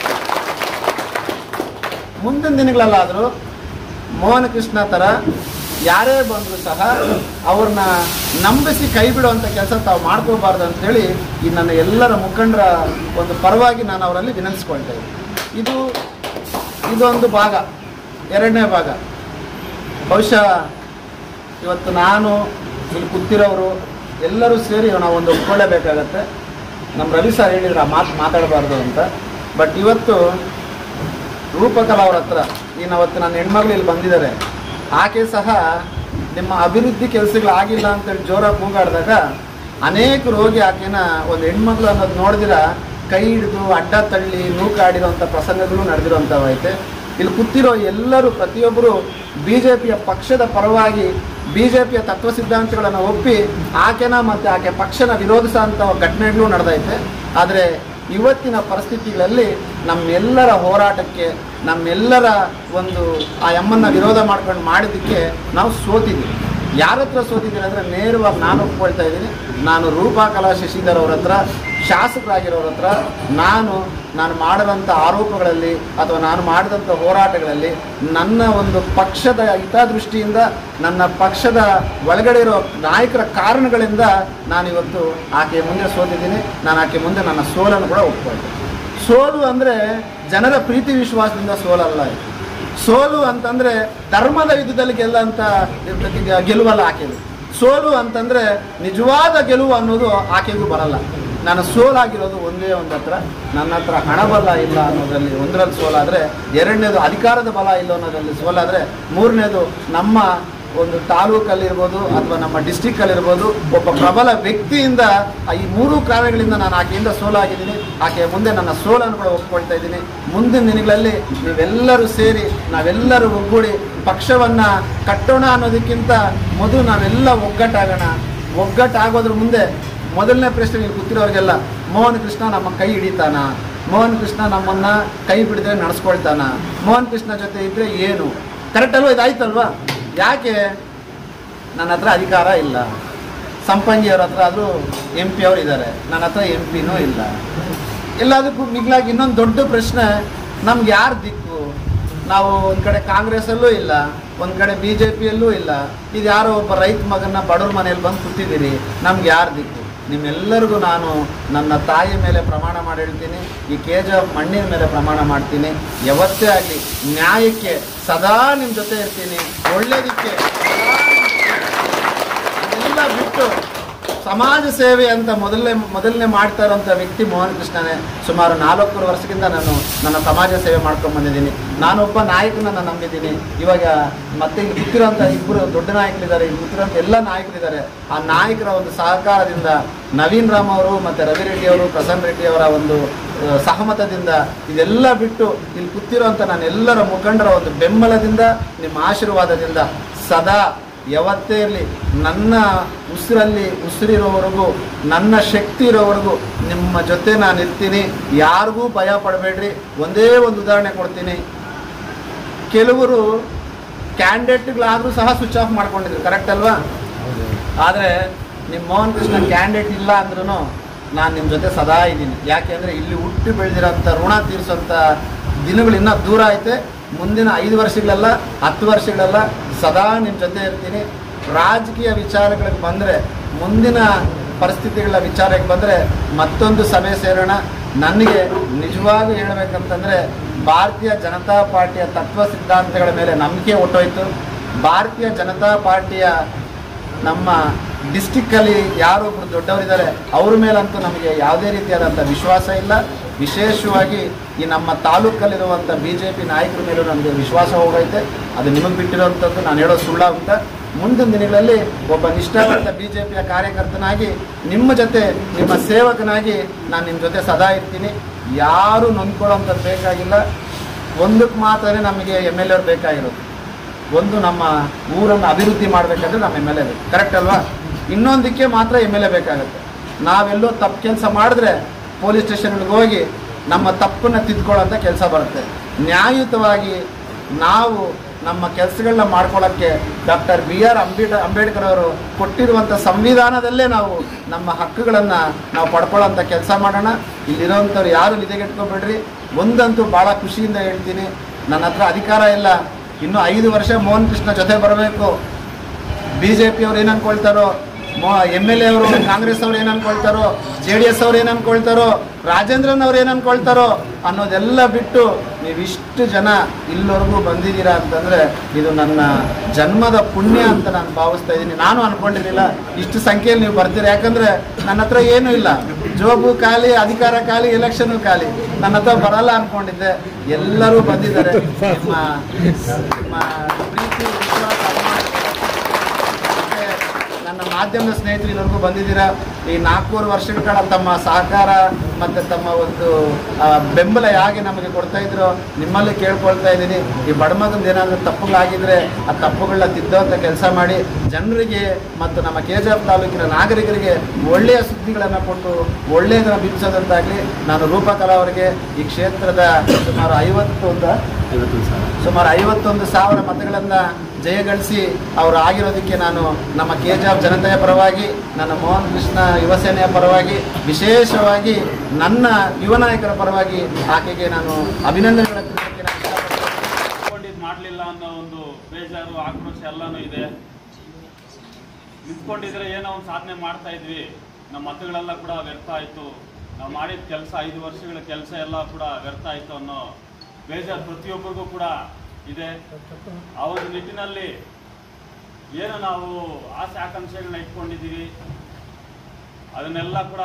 ಮುಂದಿನ ದಿನಗಳಲ್ಲಾದರೂ ಮೋಹನ ಕೃಷ್ಣ ಥರ ಯಾರೇ ಬಂದರೂ ಸಹ ಅವ್ರನ್ನ ನಂಬಿಸಿ ಕೈ ಬಿಡುವಂಥ ಕೆಲಸ ತಾವು ಮಾಡ್ಕೋಬಾರ್ದು ಅಂತೇಳಿ ಈ ನನ್ನ ಎಲ್ಲರ ಮುಖಂಡರ ಒಂದು ಪರವಾಗಿ ನಾನು ಅವರಲ್ಲಿ ವಿನಂತಿಸ್ಕೊಳ್ತಾ ಇದ್ದೀನಿ ಇದು ಇದೊಂದು ಭಾಗ ಎರಡನೇ ಭಾಗ ಬಹುಶಃ ಇವತ್ತು ನಾನು ಇಲ್ಲಿ ಕೂತಿರೋರು ಎಲ್ಲರೂ ಸೇರಿ ನಾವು ಒಂದು ಒಪ್ಕೊಳ್ಳೇಬೇಕಾಗತ್ತೆ ನಮ್ಮ ರವಿ ಸರ್ ಹೇಳಿದ್ರು ಆ ಮಾತು ಮಾತಾಡಬಾರ್ದು ಅಂತ ಬಟ್ ಇವತ್ತು ರೂಪಕಲಾ ಅವ್ರ ಹತ್ರ ಇನ್ನು ಅವತ್ತು ನನ್ನ ಹೆಣ್ಮಗಳು ಇಲ್ಲಿ ಬಂದಿದ್ದಾರೆ ಆಕೆ ಸಹ ನಿಮ್ಮ ಅಭಿವೃದ್ಧಿ ಕೆಲಸಗಳು ಆಗಿಲ್ಲ ಅಂತೇಳಿ ಜೋರಾಗಿ ಕೂಗಾಡಿದಾಗ ಅನೇಕರು ಹೋಗಿ ಆಕೆನ ಒಂದು ಹೆಣ್ಮಗಳು ಅನ್ನೋದು ನೋಡಿದಿರ ಕೈ ಹಿಡಿದು ಅಡ್ಡ ತಳ್ಳಿ ನೂಕಾಡಿರೋಂಥ ಪ್ರಸಂಗಗಳು ನಡೆದಿರೋಂಥವೈತೆ ಇಲ್ಲಿ ಕೂತಿರೋ ಎಲ್ಲರೂ ಪ್ರತಿಯೊಬ್ಬರು ಬಿ ಜೆ ಪಿಯ ಪಕ್ಷದ ಪರವಾಗಿ ಬಿ ಜೆ ಪಿಯ ತತ್ವ ಸಿದ್ಧಾಂತಗಳನ್ನು ಒಪ್ಪಿ ಆಕೆನ ಮತ್ತು ಆಕೆ ಪಕ್ಷನ ವಿರೋಧಿಸೋಂಥ ಘಟನೆಗಳು ನಡೆದೈತೆ ಆದರೆ ಇವತ್ತಿನ ಪರಿಸ್ಥಿತಿಗಳಲ್ಲಿ ನಮ್ಮೆಲ್ಲರ ಹೋರಾಟಕ್ಕೆ ನಮ್ಮೆಲ್ಲರ ಒಂದು ಆ ಎಮ್ಮನ್ನ ವಿರೋಧ ಮಾಡ್ಕೊಂಡು ಮಾಡಿದ್ದಕ್ಕೆ ನಾವು ಸೋತಿದ್ದೀವಿ ಯಾರ ಹತ್ರ ಸೋತಿದ್ದೀನಿ ಅಂದರೆ ನೇರವಾಗಿ ನಾನು ಒಪ್ಕೊಳ್ತಾ ಇದ್ದೀನಿ ನಾನು ರೂಪಾ ಕಲಾ ಶಶಿಧರ್ ಅವ್ರ ಹತ್ರ ಶಾಸಕರಾಗಿರೋರ ಹತ್ರ ನಾನು ನಾನು ಮಾಡಿರೋಂಥ ಆರೋಪಗಳಲ್ಲಿ ಅಥವಾ ನಾನು ಮಾಡಿದಂಥ ಹೋರಾಟಗಳಲ್ಲಿ ನನ್ನ ಒಂದು ಪಕ್ಷದ ಹಿತದೃಷ್ಟಿಯಿಂದ ನನ್ನ ಪಕ್ಷದ ಒಳಗಡೆ ಇರೋ ನಾಯಕರ ಕಾರಣಗಳಿಂದ ನಾನಿವತ್ತು ಆಕೆ ಮುಂದೆ ಸೋತಿದ್ದೀನಿ ನಾನು ಆಕೆ ಮುಂದೆ ನನ್ನ ಸೋಲನ್ನು ಕೂಡ ಒಪ್ಕೊಳ್ತೀನಿ ಸೋಲು ಅಂದರೆ ಜನರ ಪ್ರೀತಿ ವಿಶ್ವಾಸದಿಂದ ಸೋಲಲ್ಲ ಇದು ಸೋಲು ಅಂತಂದರೆ ಧರ್ಮದ ಯುದ್ಧದಲ್ಲಿ ಗೆಲ್ಲಂತ ಗೆಲುವಲ್ಲ ಆಕೆದು ಸೋಲು ಅಂತಂದರೆ ನಿಜವಾದ ಗೆಲುವು ಅನ್ನೋದು ಆಕೆಗೂ ಬರಲ್ಲ ನಾನು ಸೋಲಾಗಿರೋದು ಒಂದೇ ಒಂದು ಹತ್ರ ನನ್ನ ಹತ್ರ ಹಣ ಬಲ ಇಲ್ಲ ಅನ್ನೋದರಲ್ಲಿ ಒಂದರಲ್ಲಿ ಸೋಲಾದರೆ ಎರಡನೇದು ಅಧಿಕಾರದ ಬಲ ಇಲ್ಲ ಅನ್ನೋದರಲ್ಲಿ ಸೋಲಾದರೆ ಮೂರನೇದು ನಮ್ಮ ಒಂದು ತಾಲೂಕಲ್ಲಿರ್ಬೋದು ಅಥವಾ ನಮ್ಮ ಡಿಸ್ಟಿಕ್ಕಲ್ಲಿರ್ಬೋದು ಒಬ್ಬ ಪ್ರಬಲ ವ್ಯಕ್ತಿಯಿಂದ ಆ ಈ ಮೂರು ಕಾರ್ಯಗಳಿಂದ ನಾನು ಆಕೆಯಿಂದ ಸೋಲಾಗಿದ್ದೀನಿ ಆಕೆಯ ಮುಂದೆ ನನ್ನ ಸೋಲನ್ನು ಕೂಡ ಒಪ್ಕೊಳ್ತಾ ಇದ್ದೀನಿ ಮುಂದಿನ ದಿನಗಳಲ್ಲಿ ನೀವೆಲ್ಲರೂ ಸೇರಿ ನಾವೆಲ್ಲರೂ ಒಗ್ಗೂಡಿ ಪಕ್ಷವನ್ನು ಕಟ್ಟೋಣ ಅನ್ನೋದಕ್ಕಿಂತ ಮೊದಲು ನಾವೆಲ್ಲ ಒಗ್ಗಟ್ಟಾಗೋಣ ಒಗ್ಗಟ್ಟಾಗೋದ್ರ ಮುಂದೆ ಮೊದಲನೇ ಪ್ರಶ್ನೆ ನೀವು ಕೂತಿರೋರಿಗೆಲ್ಲ ಮೋಹನ್ ಕೃಷ್ಣ ನಮ್ಮ ಕೈ ಹಿಡಿತಾನ ಮೋಹನ್ ಕೃಷ್ಣ ನಮ್ಮನ್ನ ಕೈ ಬಿಡಿದ್ರೆ ನಡೆಸ್ಕೊಳ್ತಾನ ಮೋಹನ್ ಕೃಷ್ಣ ಜೊತೆ ಇದ್ರೆ ಏನು ಕರೆಕ್ಟ್ ಅಲ್ವಾ ಇದಾಯ್ತಲ್ವಾ ಯಾಕೆ ನನ್ನ ಹತ್ರ ಅಧಿಕಾರ ಇಲ್ಲ ಸಂಪಂಗಿಯವ್ರ ಹತ್ರ ಆದರೂ ಎಂ ಪಿ ಅವ್ರು ಇದ್ದಾರೆ ನನ್ನ ಹತ್ರ ಎಂ ಪಿನೂ ಇಲ್ಲ ಎಲ್ಲದಕ್ಕೂ ಮಿಗ್ಲಾಗಿ ಇನ್ನೊಂದು ದೊಡ್ಡ ಪ್ರಶ್ನೆ ನಮ್ಗೆ ಯಾರು ದಿಕ್ಕು ನಾವು ಒಂದು ಕಡೆ ಕಾಂಗ್ರೆಸ್ಸಲ್ಲೂ ಇಲ್ಲ ಒಂದು ಕಡೆ ಬಿ ಜೆ ಪಿಯಲ್ಲೂ ಇಲ್ಲ ಇದು ಯಾರೋ ಒಬ್ಬ ರೈತ ಮಗನ ಬಡವ್ರ ಮನೇಲಿ ಬಂದು ಕೂತಿದ್ದೀರಿ ನಮ್ಗೆ ಯಾರು ದಿಕ್ಕು ನಿಮ್ಮೆಲ್ಲರಿಗೂ ನಾನು ನನ್ನ ತಾಯಿ ಮೇಲೆ ಪ್ರಮಾಣ ಮಾಡಿ ಹೇಳ್ತೀನಿ ಈ ಕೇಜ ಮಣ್ಣಿನ ಮೇಲೆ ಪ್ರಮಾಣ ಮಾಡ್ತೀನಿ ಯಾವತ್ತೇ ಆಗಲಿ ನ್ಯಾಯಕ್ಕೆ ಸದಾ ನಿಮ್ಮ ಜೊತೆ ಇರ್ತೀನಿ ಒಳ್ಳೇದಕ್ಕೆ ಸದಾ ಅದೆಲ್ಲ ಬಿಟ್ಟು ಸಮಾಜ ಸೇವೆ ಅಂತ ಮೊದಲನೇ ಮೊದಲನೇ ಮಾಡ್ತಾ ಇರೋಂಥ ವ್ಯಕ್ತಿ ಮೋಹನ್ ಕೃಷ್ಣನೇ ಸುಮಾರು ನಾಲ್ಕೂರು ವರ್ಷದಿಂದ ನಾನು ನನ್ನ ಸಮಾಜ ಸೇವೆ ಮಾಡ್ಕೊಂಡು ಬಂದಿದ್ದೀನಿ ನಾನೊಬ್ಬ ನಾಯಕನನ್ನು ನಂಬಿದ್ದೀನಿ ಇವಾಗ ಮತ್ತೆ ಇಲ್ಲಿ ಕೂತಿರೋಂಥ ಇಬ್ಬರು ದೊಡ್ಡ ನಾಯಕರಿದ್ದಾರೆ ಇಲ್ಲಿ ಕೂತಿರೋಂಥ ಎಲ್ಲ ನಾಯಕರಿದ್ದಾರೆ ಆ ನಾಯಕರ ಒಂದು ಸಹಕಾರದಿಂದ ನವೀನ್ ರಾಮ್ ಅವರು ಮತ್ತು ರವಿ ರೆಡ್ಡಿ ಅವರು ಪ್ರಸನ್ನ ರೆಡ್ಡಿ ಅವರ ಒಂದು ಆ, ಸಹಮತದಿಂದ ಇದೆಲ್ಲ ಬಿಟ್ಟು ಇಲ್ಲಿ ಕೂತಿರೋಂಥ ನಾನೆಲ್ಲರ ಮುಖಂಡರ ಒಂದು ಬೆಂಬಲದಿಂದ ನಿಮ್ಮ ಆಶೀರ್ವಾದದಿಂದ ಸದಾ ಯಾವತ್ತೇ ಇರಲಿ ನನ್ನ ಉಸಿರಲ್ಲಿ ಉಸಿರಿರೋವರೆಗೂ ನನ್ನ ಶಕ್ತಿ ಇರೋವರೆಗೂ ನಿಮ್ಮ ಜೊತೆ ನಾನು ಇರ್ತೀನಿ ಯಾರಿಗೂ ಭಯ ಪಡಬೇಡ್ರಿ ಒಂದೇ ಒಂದು ಉದಾಹರಣೆ ಕೊಡ್ತೀನಿ ಕೆಲವರು ಕ್ಯಾಂಡಿಡೇಟ್ಗಳಾದರೂ ಸಹ ಸ್ವಿಚ್ ಆಫ್ ಮಾಡ್ಕೊಂಡಿದ್ರು ಕರೆಕ್ಟ್ ಅಲ್ವಾ ಆದರೆ ನಿಮ್ಮ ಮೋಹನ್ ಕೃಷ್ಣ ಕ್ಯಾಂಡಿಡೇಟ್ ಇಲ್ಲ ಅಂದ್ರೂ ನಾನು ನಿಮ್ಮ ಜೊತೆ ಸದಾ ಇದ್ದೀನಿ ಯಾಕೆಂದರೆ ಇಲ್ಲಿ ಹುಟ್ಟಿ ಬೆಳೆದಿರೋಂಥ ಋಣ ತೀರಿಸೋಂಥ ದಿನಗಳು ಇನ್ನೂ ದೂರ ಐತೆ ಮುಂದಿನ ಐದು ವರ್ಷಗಳೆಲ್ಲ ಹತ್ತು ವರ್ಷಗಳೆಲ್ಲ ಸದಾ ನಿಮ್ಮ ಜೊತೆ ಇರ್ತೀನಿ ರಾಜಕೀಯ ವಿಚಾರಗಳಿಗೆ ಬಂದರೆ ಮುಂದಿನ ಪರಿಸ್ಥಿತಿಗಳ ವಿಚಾರಕ್ಕೆ ಬಂದರೆ ಮತ್ತೊಂದು ಸಭೆ ಸೇರೋಣ ನನಗೆ ನಿಜವಾಗೂ ಹೇಳಬೇಕಂತಂದರೆ ಭಾರತೀಯ ಜನತಾ ಪಾರ್ಟಿಯ ತತ್ವ ಸಿದ್ಧಾಂತಗಳ ಮೇಲೆ ನಂಬಿಕೆ ಹೊಟ್ಟೋಯ್ತು ಭಾರತೀಯ ಜನತಾ ಪಾರ್ಟಿಯ ನಮ್ಮ ಡಿಸ್ಟಿಕ್ಕಲ್ಲಿ ಯಾರೊಬ್ಬರು ದೊಡ್ಡವರಿದ್ದಾರೆ ಅವ್ರ ಮೇಲಂತೂ ನಮಗೆ ಯಾವುದೇ ರೀತಿಯಾದಂಥ ವಿಶ್ವಾಸ ಇಲ್ಲ ವಿಶೇಷವಾಗಿ ಈ ನಮ್ಮ ತಾಲೂಕಲ್ಲಿರುವಂಥ ಬಿ ಜೆ ಪಿ ನಾಯಕರ ಮೇಲೂ ನಮಗೆ ವಿಶ್ವಾಸ ಹೋಗೈತೆ ಅದು ನಿಮಗೆ ಬಿಟ್ಟಿರೋವಂಥದ್ದು ನಾನು ಹೇಳೋ ಸುಳ್ಳ ಅಂತ ಮುಂದಿನ ದಿನಗಳಲ್ಲಿ ಒಬ್ಬ ನಿಷ್ಠಾವಂತ ಬಿ ಜೆ ಪಿಯ ಕಾರ್ಯಕರ್ತನಾಗಿ ನಿಮ್ಮ ಜೊತೆ ನಿಮ್ಮ ಸೇವಕನಾಗಿ ನಾನು ನಿಮ್ಮ ಜೊತೆ ಸದಾ ಇರ್ತೀನಿ ಯಾರೂ ನೊಂದ್ಕೊಳ್ಳೋಂಥದ್ದು ಬೇಕಾಗಿಲ್ಲ ಒಂದಕ್ಕೆ ಮಾತ್ರ ನಮಗೆ ಎಮ್ ಎಲ್ ಎವ್ರು ಬೇಕಾಗಿರೋದು ಒಂದು ನಮ್ಮ ಊರನ್ನು ಅಭಿವೃದ್ಧಿ ಮಾಡಬೇಕಾದ್ರೆ ನಮ್ಮ ಎಮ್ ಎಲ್ ಎ ಬೇಕು ಕರೆಕ್ಟ್ ಅಲ್ವಾ ಇನ್ನೊಂದಕ್ಕೆ ಮಾತ್ರ ಎಮ್ ಎಲ್ ಎ ಬೇಕಾಗುತ್ತೆ ನಾವೆಲ್ಲೋ ತಪ್ಪು ಕೆಲಸ ಮಾಡಿದ್ರೆ ಪೊಲೀಸ್ ಸ್ಟೇಷನ್ಗಳಿಗೆ ಹೋಗಿ ನಮ್ಮ ತಪ್ಪನ್ನು ತಿದ್ಕೊಳ್ಳೋಂಥ ಕೆಲಸ ಬರುತ್ತೆ ನ್ಯಾಯಯುತವಾಗಿ ನಾವು ನಮ್ಮ ಕೆಲಸಗಳನ್ನ ಮಾಡ್ಕೊಳ್ಳೋಕ್ಕೆ ಡಾಕ್ಟರ್ ಬಿ ಆರ್ ಅಂಬೇಡ್ ಅಂಬೇಡ್ಕರ್ ಅವರು ಕೊಟ್ಟಿರುವಂಥ ಸಂವಿಧಾನದಲ್ಲೇ ನಾವು ನಮ್ಮ ಹಕ್ಕುಗಳನ್ನು ನಾವು ಪಡ್ಕೊಳ್ಳೋಂಥ ಕೆಲಸ ಮಾಡೋಣ ಇಲ್ಲಿರೋಂಥವ್ರು ಯಾರು ನಿದೆಗೆಟ್ಕೊಬೇಡ್ರಿ ಒಂದಂತೂ ಭಾಳ ಖುಷಿಯಿಂದ ಹೇಳ್ತೀನಿ ನನ್ನ ಹತ್ರ ಅಧಿಕಾರ ಇಲ್ಲ ಇನ್ನೂ ಐದು ವರ್ಷ ಮೋಹನ್ ಕೃಷ್ಣ ಜೊತೆ ಬರಬೇಕು ಬಿ ಜೆ ಪಿಯವ್ರು ಏನು ಅನ್ಕೊಳ್ತಾರೋ ಎಮ್ ಎಲ್ ಎ ಅವರು ಕಾಂಗ್ರೆಸ್ ಅವ್ರು ಏನು ಅನ್ಕೊಳ್ತಾರೋ ಜೆ ಡಿ ಎಸ್ ಅವ್ರು ಏನು ಅನ್ಕೊಳ್ತಾರೋ ರಾಜೇಂದ್ರನ್ ಅವ್ರು ಏನು ಅನ್ಕೊಳ್ತಾರೋ ಅನ್ನೋದೆಲ್ಲ ಬಿಟ್ಟು ನೀವಿಷ್ಟು ಜನ ಇಲ್ಲಿವರೆಗೂ ಬಂದಿದ್ದೀರಾ ಅಂತಂದ್ರೆ ಇದು ನನ್ನ ಜನ್ಮದ ಪುಣ್ಯ ಅಂತ ನಾನು ಭಾವಿಸ್ತಾ ಇದ್ದೀನಿ ನಾನು ಅನ್ಕೊಂಡಿರಲಿಲ್ಲ ಇಷ್ಟು ಸಂಖ್ಯೆಯಲ್ಲಿ ನೀವು ಬರ್ತೀರಾ ಯಾಕಂದ್ರೆ ನನ್ನ ಹತ್ರ ಏನೂ ಇಲ್ಲ ಜೋಬು ಖಾಲಿ ಅಧಿಕಾರ ಖಾಲಿ ಎಲೆಕ್ಷನ್ ಖಾಲಿ ನನ್ನ ಹತ್ರ ಬರಲ್ಲ ಅನ್ಕೊಂಡಿದ್ದೆ ಎಲ್ಲರೂ ಬಂದಿದ್ದಾರೆ ನಿಮ್ಮ ನಿಮ್ಮ ಪ್ರೀತಿ ವಿಶ್ವಾಸ ಅಭಿಮಾನ ಮತ್ತೆ ನನ್ನ ಮಾಧ್ಯಮದ ಸ್ನೇಹಿತರು ಇಲ್ಲಿವರೆಗೂ ಬಂದಿದ್ದೀರಾ ಈ ನಾಲ್ಕೂವರೆ ವರ್ಷಗಳ ತಮ್ಮ ಸಹಕಾರ ಮತ್ತು ತಮ್ಮ ಒಂದು ಆ, ಬೆಂಬಲ ಹೇಗೆ ನಮಗೆ ಕೊಡ್ತಾ ಇದ್ರು ನಿಮ್ಮಲ್ಲಿ ಕೇಳ್ಕೊಳ್ತಾ ಇದ್ದೀನಿ ಈ ಬಡಮಗಂದು ಏನಾದರೂ ತಪ್ಪುಗಳಾಗಿದ್ರೆ ಆ ತಪ್ಪುಗಳನ್ನ ತಿದ್ದೋಂಥ ಕೆಲಸ ಮಾಡಿ ಜನರಿಗೆ ಮತ್ತು ನಮ್ಮ ಕೆ ಜಿ ಎಫ್ ತಾಲೂಕಿನ ನಾಗರಿಕರಿಗೆ ಒಳ್ಳೆಯ ಸುದ್ದಿಗಳನ್ನು ಕೊಟ್ಟು ಒಳ್ಳೆಯದನ್ನು ಬಿಂಬಿಸೋದಂತಾಗಲಿ ನಾನು ರೂಪಕಲಾ ಅವರಿಗೆ ಈ ಕ್ಷೇತ್ರದ ಸುಮಾರು ಐವತ್ತೊಂದು ಸುಮಾರು ಐವತ್ತೊಂದು ಸಾವಿರ ಮತಗಳನ್ನು ಜಯಗಳಿಸಿ ಅವರು ಆಗಿರೋದಕ್ಕೆ ನಾನು ನಮ್ಮ ಕೆ ಜಿ ಎಫ್ ಜನತೆಯ ಪರವಾಗಿ ನನ್ನ ಮೋಹನ್ ಕೃಷ್ಣ ಯುವ ಸೇನೆಯ ಪರವಾಗಿ ವಿಶೇಷವಾಗಿ ನನ್ನ ಯುವ ನಾಯಕರ ಪರವಾಗಿ ಆಕೆಗೆ ನಾನು ಅಭಿನಂದನೆಗಳ ತಿಳಿಸೋಕೆ ನಾನು ಇಷ್ಟಪಡ್ತೀನಿ. ನಿಂತ್ಕೊಂಡಿದ್ದು ಮಾಡಲಿಲ್ಲ ಅನ್ನೋ ಒಂದು ಬೇಜಾರು ಆಕ್ರೋಶ ಎಲ್ಲನೂ ಇದೆ ನಿಂತ್ಕೊಂಡಿದ್ರೆ ಏನೋ ಒಂದು ಸಾಧನೆ ಮಾಡ್ತಾ ಇದ್ವಿ ನಮ್ಮ ಮತಗಳೆಲ್ಲ ಕೂಡ ವ್ಯರ್ಥ ಆಯಿತು ನಾವು ಮಾಡಿದ ಕೆಲಸ ಐದು ವರ್ಷಗಳ ಕೆಲಸ ಎಲ್ಲ ಕೂಡ ವ್ಯರ್ಥ ಆಯಿತು ಅನ್ನೋ ಬೇಜಾರು ಪ್ರತಿಯೊಬ್ಬರಿಗೂ ಕೂಡ ಇದೆ ಆ ಒಂದು ನಿಟ್ಟಿನಲ್ಲಿ ಏನು ನಾವು ಆಸೆ ಆಕಾಂಕ್ಷೆಗಳನ್ನ ಇಟ್ಕೊಂಡಿದ್ದೀವಿ ಅದನ್ನೆಲ್ಲ ಕೂಡ